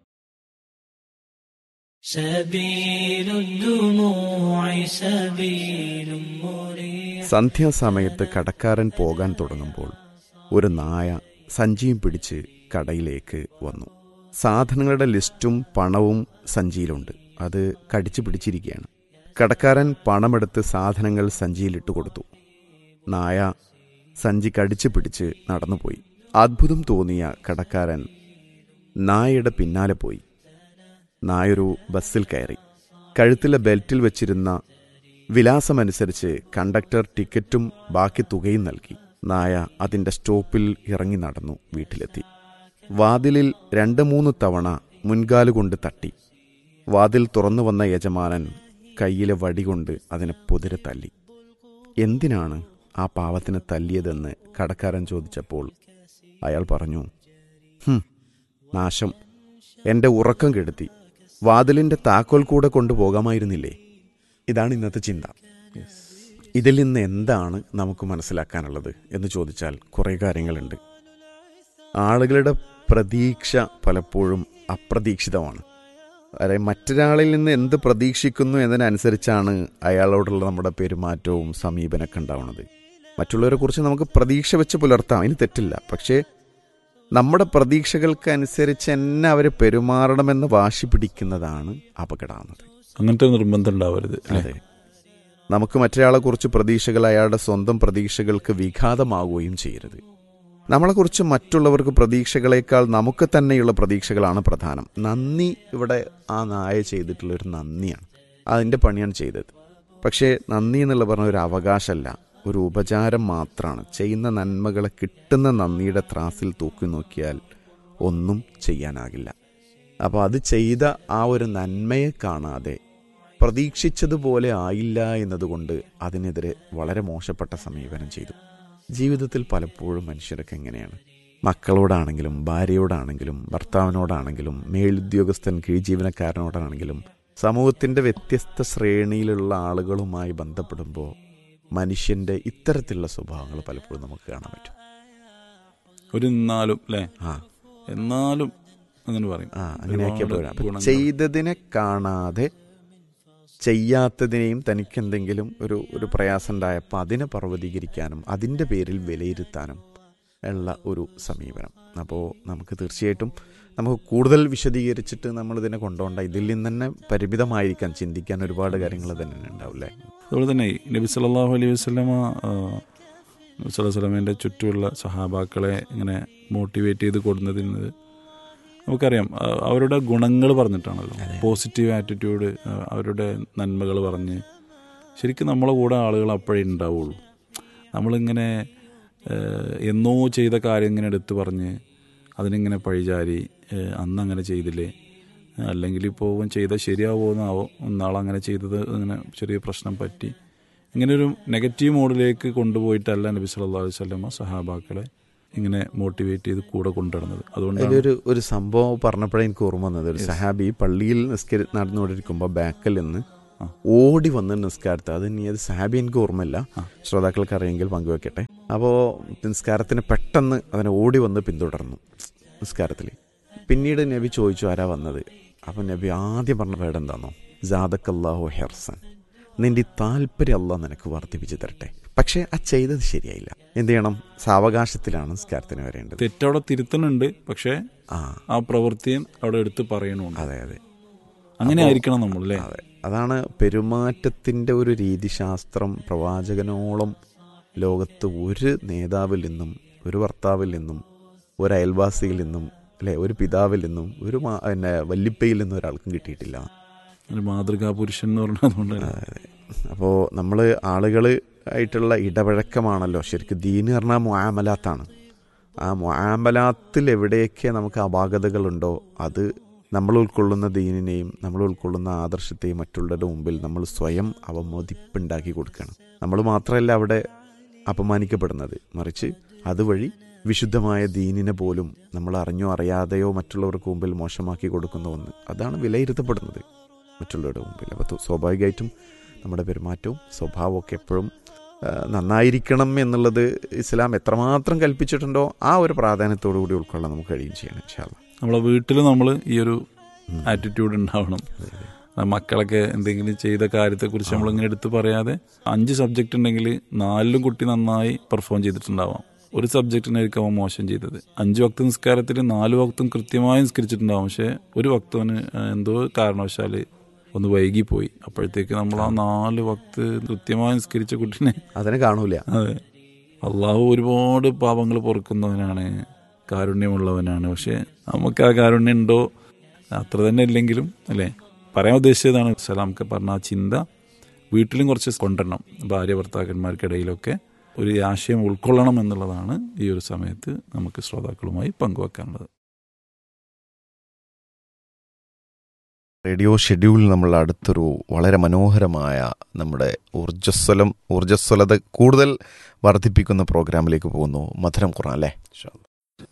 [SPEAKER 9] سبيل الدموع سبيل مريح
[SPEAKER 2] സന്ധ്യാസമയത്ത് കടക്കാരൻ പോകാൻ തുടങ്ങുമ്പോൾ ഒരു നായ സഞ്ചിയും പിടിച്ച് കടയിലേക്ക് വന്നു സാധനങ്ങളുടെ ലിസ്റ്റും പണവും സഞ്ചിയിലുണ്ട് അത് കടിച്ചു പിടിച്ചിരിക്കുകയാണ് കടക്കാരൻ പണമെടുത്ത് സാധനങ്ങൾ സഞ്ചിയിലിട്ട് കൊടുത്തു നായ സഞ്ചി കടിച്ചു പിടിച്ച് നടന്നുപോയി അത്ഭുതം തോന്നിയ കടക്കാരൻ നായയുടെ പിന്നാലെ പോയി നായൊരു ബസ്സിൽ കയറി കഴുത്തിലെ ബെൽറ്റിൽ വെച്ചിരുന്ന വിലാസമനുസരിച്ച് കണ്ടക്ടർ ടിക്കറ്റും ബാക്കി തുകയും നൽകി നായ അതിന്റെ സ്റ്റോപ്പിൽ ഇറങ്ങി നടന്നു വീട്ടിലെത്തി വാതിലിൽ രണ്ട് മൂന്ന് തവണ മുൻകാലുകൊണ്ട് തട്ടി വാതിൽ തുറന്നു വന്ന യജമാനൻ കയ്യിലെ വടികൊണ്ട് അതിനെ പൊതിരെ തല്ലി എന്തിനാണ് ആ പാവത്തിന് തല്ലിയതെന്ന് കടക്കാരൻ ചോദിച്ചപ്പോൾ അയാൾ പറഞ്ഞു "ഹും, നാശം എന്റെ ഉറക്കം കെടുത്തി വാതിലിന്റെ താക്കോൽ കൂടെ കൊണ്ടുപോകാമായിരുന്നില്ലേ ഇതാണ് ഇന്നത്തെ ചിന്ത ഇതിൽ നിന്ന് എന്താണ് നമുക്ക് മനസ്സിലാക്കാനുള്ളത് എന്ന് ചോദിച്ചാൽ കുറേ കാര്യങ്ങളുണ്ട് ആളുകളുടെ പ്രതീക്ഷ പലപ്പോഴും അപ്രതീക്ഷിതമാണ് അതായത് മറ്റൊരാളിൽ നിന്ന് എന്ത് പ്രതീക്ഷിക്കുന്നു എന്നതിനനുസരിച്ചാണ് അയാളോടുള്ള നമ്മുടെ പെരുമാറ്റവും സമീപനമൊക്കെ ഉണ്ടാവുന്നത് മറ്റുള്ളവരെ കുറിച്ച് നമുക്ക് പ്രതീക്ഷ വെച്ച് പുലർത്താം അതിന് തെറ്റില്ല പക്ഷേ നമ്മുടെ പ്രതീക്ഷകൾക്ക് അനുസരിച്ച് തന്നെ അവർ പെരുമാറണമെന്ന് വാശി പിടിക്കുന്നതാണ് അപകടമാകുന്നത്
[SPEAKER 10] അങ്ങനത്തെ ഒരു നിർബന്ധം ഉണ്ടാവരുത് അല്ലേ?
[SPEAKER 2] അതെ നമുക്ക് മറ്റൊരാളെ കുറിച്ച് പ്രതീക്ഷകൾ അയാളുടെ സ്വന്തം പ്രതീക്ഷകൾക്ക് വിഘാതമാവുകയും ചെയ്യരുത് നമ്മളെക്കുറിച്ച് മറ്റുള്ളവർക്ക് പ്രതീക്ഷകളേക്കാൾ നമുക്ക് തന്നെയുള്ള പ്രതീക്ഷകളാണ് പ്രധാനം നന്ദി ഇവിടെ ആ നായ ചെയ്തിട്ടുള്ള ഒരു നന്ദിയാണ് അതിൻ്റെ പണിയാണ് ചെയ്തത് പക്ഷേ നന്ദി എന്നുള്ള പറഞ്ഞ ഒരു അവകാശമല്ല ഒരു ഉപചാരം മാത്രമാണ് ചെയ്യുന്ന നന്മകളെ കിട്ടുന്ന നന്ദിയുടെ ത്രാസിൽ തൂക്കി നോക്കിയാൽ ഒന്നും ചെയ്യാനാകില്ല അപ്പോൾ അത് ചെയ്ത ആ ഒരു നന്മയെ കാണാതെ പ്രതീക്ഷിച്ചതുപോലെ ആയില്ല എന്നതുകൊണ്ട് അതിനെതിരെ വളരെ മോശപ്പെട്ട സമീപനം ചെയ്തു ജീവിതത്തിൽ പലപ്പോഴും മനുഷ്യരൊക്കെ എങ്ങനെയാണ് മക്കളോടാണെങ്കിലും ഭാര്യയോടാണെങ്കിലും ഭർത്താവിനോടാണെങ്കിലും മേലുദ്യോഗസ്ഥൻ കീഴ്ജീവനക്കാരനോടാണെങ്കിലും സമൂഹത്തിൻ്റെ വ്യത്യസ്ത ശ്രേണിയിലുള്ള ആളുകളുമായി ബന്ധപ്പെടുമ്പോൾ മനുഷ്യൻ്റെ ഇത്തരത്തിലുള്ള സ്വഭാവങ്ങൾ പലപ്പോഴും നമുക്ക് കാണാൻ പറ്റും
[SPEAKER 10] ഒരു എന്നാലും അല്ലേ
[SPEAKER 2] ആ
[SPEAKER 10] എന്നാലും അങ്ങനെ പറയും
[SPEAKER 2] ആ അങ്ങനെയൊക്കെ
[SPEAKER 10] ഒരുപാട്
[SPEAKER 2] പോരാ അപ്പൊ
[SPEAKER 10] ഗുണങ്ങൾ.
[SPEAKER 2] ചെയ്തതിനെ കാണാതെ ചെയ്യാത്തതിനെയും തനിക്ക് എന്തെങ്കിലും ഒരു ഒരു പ്രയാസം ഉണ്ടായപ്പോൾ അതിനെ പർവ്വതീകരിക്കാനും അതിൻ്റെ പേരിൽ വിലയിരുത്താനും ഉള്ള ഒരു സമീപനം അപ്പോൾ നമുക്ക് തീർച്ചയായിട്ടും നമുക്ക് കൂടുതൽ വിശദീകരിച്ചിട്ട് നമ്മൾ ഇതിനെ കൊണ്ടുപോകണ്ട ഇതിൽ നിന്ന് തന്നെ പരിമിതമായിരിക്കാൻ ചിന്തിക്കാൻ ഒരുപാട് കാര്യങ്ങൾ തന്നെ ഉണ്ടാവില്ലേ
[SPEAKER 10] അതുപോലെ തന്നെ നബി സല്ലല്ലാഹു അലൈഹി വസല്ലമ ആ, നബി സല്ലല്ലാഹു അലൈഹി വസല്ലമയുടെ ചുറ്റുമുള്ള സഹാബാക്കളെ ഇങ്ങനെ മോട്ടിവേറ്റ് ചെയ്ത് കൊടുക്കുന്നതിൽ നിന്ന് നമുക്കറിയാം ആ, അവരുടെ ഗുണങ്ങൾ പറഞ്ഞിട്ടാണല്ലോ പോസിറ്റീവ് ആറ്റിറ്റ്യൂഡ് അവരുടെ നന്മകൾ പറഞ്ഞ് ശരിക്കും നമ്മളെ കൂടെ ആളുകൾ അപ്പോഴേ ഉണ്ടാവുള്ളൂ നമ്മളിങ്ങനെ ആ, എന്നോ ചെയ്ത കാര്യം ഇങ്ങനെ എടുത്തു പറഞ്ഞ് അതിനിങ്ങനെ പഴിചാരി ആ, അന്ന് അങ്ങനെ ചെയ്തില്ലേ അല്ലെങ്കിൽ ഇപ്പോൾ ഇവൻ ചെയ്താൽ ശരിയാവുമെന്നാവോ നാളങ്ങനെ ചെയ്തത് അങ്ങനെ ചെറിയ പ്രശ്നം പറ്റി ഇങ്ങനെ ഒരു നെഗറ്റീവ് മോഡിലേക്ക് കൊണ്ടുപോയിട്ടല്ല നബി സല്ലല്ലാഹു അലൈഹി വസല്ലമ സഹാബാക്കളെ ഇങ്ങനെ മോട്ടിവേറ്റ് ചെയ്ത് കൂടെ കൊണ്ടുവരുന്നത് അതുകൊണ്ടാണ്
[SPEAKER 2] അതിലൊരു ഒരു സംഭവം പറഞ്ഞപ്പോഴേ എനിക്ക് ഓർമ്മ വന്നത് ഒരു സഹാബി പള്ളിയിൽ നിസ്കരി നടന്നുകൊണ്ടിരിക്കുമ്പോൾ ബാക്കിൽ നിന്ന്
[SPEAKER 10] ആ.
[SPEAKER 2] ഓടി വന്ന് നിസ്കാരത്തെ അത് ഇനി അത് സഹാബി എനിക്ക് ഓർമ്മയില്ല
[SPEAKER 10] ആ.
[SPEAKER 2] ശ്രോതാക്കൾക്ക് അറിയെങ്കിൽ പങ്കുവെക്കട്ടെ അപ്പോൾ നിസ്കാരത്തിന് പെട്ടെന്ന് അവനെ ഓടി വന്ന് പിന്തുടർന്നു നിസ്കാരത്തിൽ പിന്നീട് നബി ചോദിച്ചു ആരാ വന്നത് അപ്പം നബി ആദ്യം പറഞ്ഞ വേർഡ് എന്താണോ ജാദക്കല്ലാഹു ഹെർസൻ നിന്റെ ഈ താല്പര്യം അള്ളാഹ് നിനക്ക് വർദ്ധിപ്പിച്ചു തരട്ടെ പക്ഷേ ആ ചെയ്തത് ശരിയായില്ല എന്ത് ചെയ്യണം സാവകാശത്തിലാണ് നിസ്കാരത്തിന് വരേണ്ടത്
[SPEAKER 10] തെറ്റവിടെ തിരുത്തുന്നുണ്ട് പക്ഷേ
[SPEAKER 2] ആ
[SPEAKER 10] ആ പ്രവൃത്തിയും അവിടെ എടുത്ത് പറയണമുണ്ട്
[SPEAKER 2] അതെ അതെ
[SPEAKER 10] അങ്ങനെ
[SPEAKER 2] അപ്പോ-
[SPEAKER 10] ആയിരിക്കണം നമ്മൾ അല്ലേ
[SPEAKER 2] അതെ അതാണ് പെരുമാറ്റത്തിൻ്റെ ഒരു രീതിശാസ്ത്രം പ്രവാചകനോളം ലോകത്ത് ഒരു നേതാവിൽ നിന്നും ഒരു ഭർത്താവിൽ നിന്നും ഒരു അയൽവാസിയിൽ നിന്നും അല്ലെ ഒരു പിതാവിൽ നിന്നും ഒരു മാ- പിന്നെ വല്ലിപ്പയിൽ നിന്നും ഒരാൾക്കും കിട്ടിയിട്ടില്ല
[SPEAKER 10] ഒരു മാതൃകാ പുരുഷൻ എന്ന് പറഞ്ഞതുകൊണ്ട്
[SPEAKER 2] അപ്പോൾ നമ്മൾ ആളുകൾ ആയിട്ടുള്ള ഇടപഴക്കമാണല്ലോ ശരിക്കും ദീന് പറഞ്ഞാൽ മുആമലാത്താണ് ആ മുആമലാത്തിൽ എവിടെയൊക്കെ നമുക്ക് അപാകതകളുണ്ടോ അത് നമ്മൾ ഉൾക്കൊള്ളുന്ന ദീനിനെയും നമ്മൾ ഉൾക്കൊള്ളുന്ന ആദർശത്തെയും മറ്റുള്ളവരുടെ മുമ്പിൽ നമ്മൾ സ്വയം അവമതിപ്പുണ്ടാക്കി കൊടുക്കണം നമ്മൾ മാത്രമല്ല അവിടെ അപമാനിക്കപ്പെടുന്നത് മറിച്ച് അതുവഴി വിശുദ്ധമായ ദീനിനെ പോലും നമ്മൾ അറിഞ്ഞോ അറിയാതെയോ മറ്റുള്ളവർക്ക് മുമ്പിൽ മോശമാക്കി കൊടുക്കുന്ന ഒന്ന് അതാണ് വിലയിരുത്തപ്പെടുന്നത് മറ്റുള്ളവരുടെ മുമ്പിൽ അപ്പോൾ സ്വാഭാവികമായിട്ടും നമ്മുടെ പെരുമാറ്റവും സ്വഭാവവും ഒക്കെ എപ്പോഴും ആ, നന്നായിരിക്കണം എന്നുള്ളത് ഇസ്ലാം എത്രമാത്രം കൽപ്പിച്ചിട്ടുണ്ടോ ആ ഒരു പ്രാധാന്യത്തോടു കൂടി ഉൾക്കൊള്ളാൻ നമുക്ക് കഴിയും ചെയ്യണം ഇൻഷാല്ല
[SPEAKER 10] നമ്മളെ വീട്ടിൽ നമ്മൾ ഈ ഒരു ആറ്റിറ്റ്യൂഡ് ഉണ്ടാവണം ആ മക്കളൊക്കെ എന്തെങ്കിലും ചെയ്ത കാര്യത്തെക്കുറിച്ച് നമ്മളിങ്ങനെ എടുത്ത് പറയാതെ അഞ്ച് സബ്ജക്റ്റ് ഉണ്ടെങ്കിൽ നാലിലും കുട്ടി നന്നായി പെർഫോം ചെയ്തിട്ടുണ്ടാവാം ഒരു സബ്ജക്റ്റിനായിരിക്കും അവൻ മോശം ചെയ്തത് അഞ്ച് വക്ത നിസ്കാരത്തിൽ നാല് വക്തും കൃത്യമായി നിസ്കരിച്ചിട്ടുണ്ടാവും പക്ഷെ ഒരു വക്തവന് എന്തോ കാരണവശാൽ ഒന്ന് വൈകിപ്പോയി അപ്പോഴത്തേക്ക് നമ്മൾ ആ നാല് വക്ത് കൃത്യമായി നിസ്കരിച്ച കുട്ടീനെ
[SPEAKER 2] അതിനെ കാണൂല
[SPEAKER 10] അതെ അള്ളാഹു ഒരുപാട് പാപങ്ങൾ പൊറുക്കുന്നവനാണ് കാരുണ്യമുള്ളവനാണ് പക്ഷെ നമുക്ക് ആ കാരുണ്യം ഉണ്ടോ അത്ര തന്നെ ഇല്ലെങ്കിലും അല്ലേ പറയാൻ ഉദ്ദേശിച്ചതാണ് സലാമൊക്കെ പറഞ്ഞ ആ ചിന്ത വീട്ടിലും കുറച്ച് കൊണ്ടുവരണം ഭാര്യ ഭർത്താക്കന്മാർക്കിടയിലൊക്കെ ഒരു ആശയം ഉൾക്കൊള്ളണം എന്നുള്ളതാണ് ഈ ഒരു സമയത്ത് നമുക്ക് ശ്രോതാക്കളുമായി പങ്കുവെക്കാനുള്ളത്
[SPEAKER 2] റേഡിയോ ഷെഡ്യൂളിൽ നമ്മൾ അടുത്തൊരു വളരെ മനോഹരമായ നമ്മുടെ ഊർജ്ജസ്വലം ഊർജ്ജസ്വലത കൂടുതൽ വർദ്ധിപ്പിക്കുന്ന പ്രോഗ്രാമിലേക്ക് പോകുന്നു മധുരം ഖുറാൻ അല്ലേ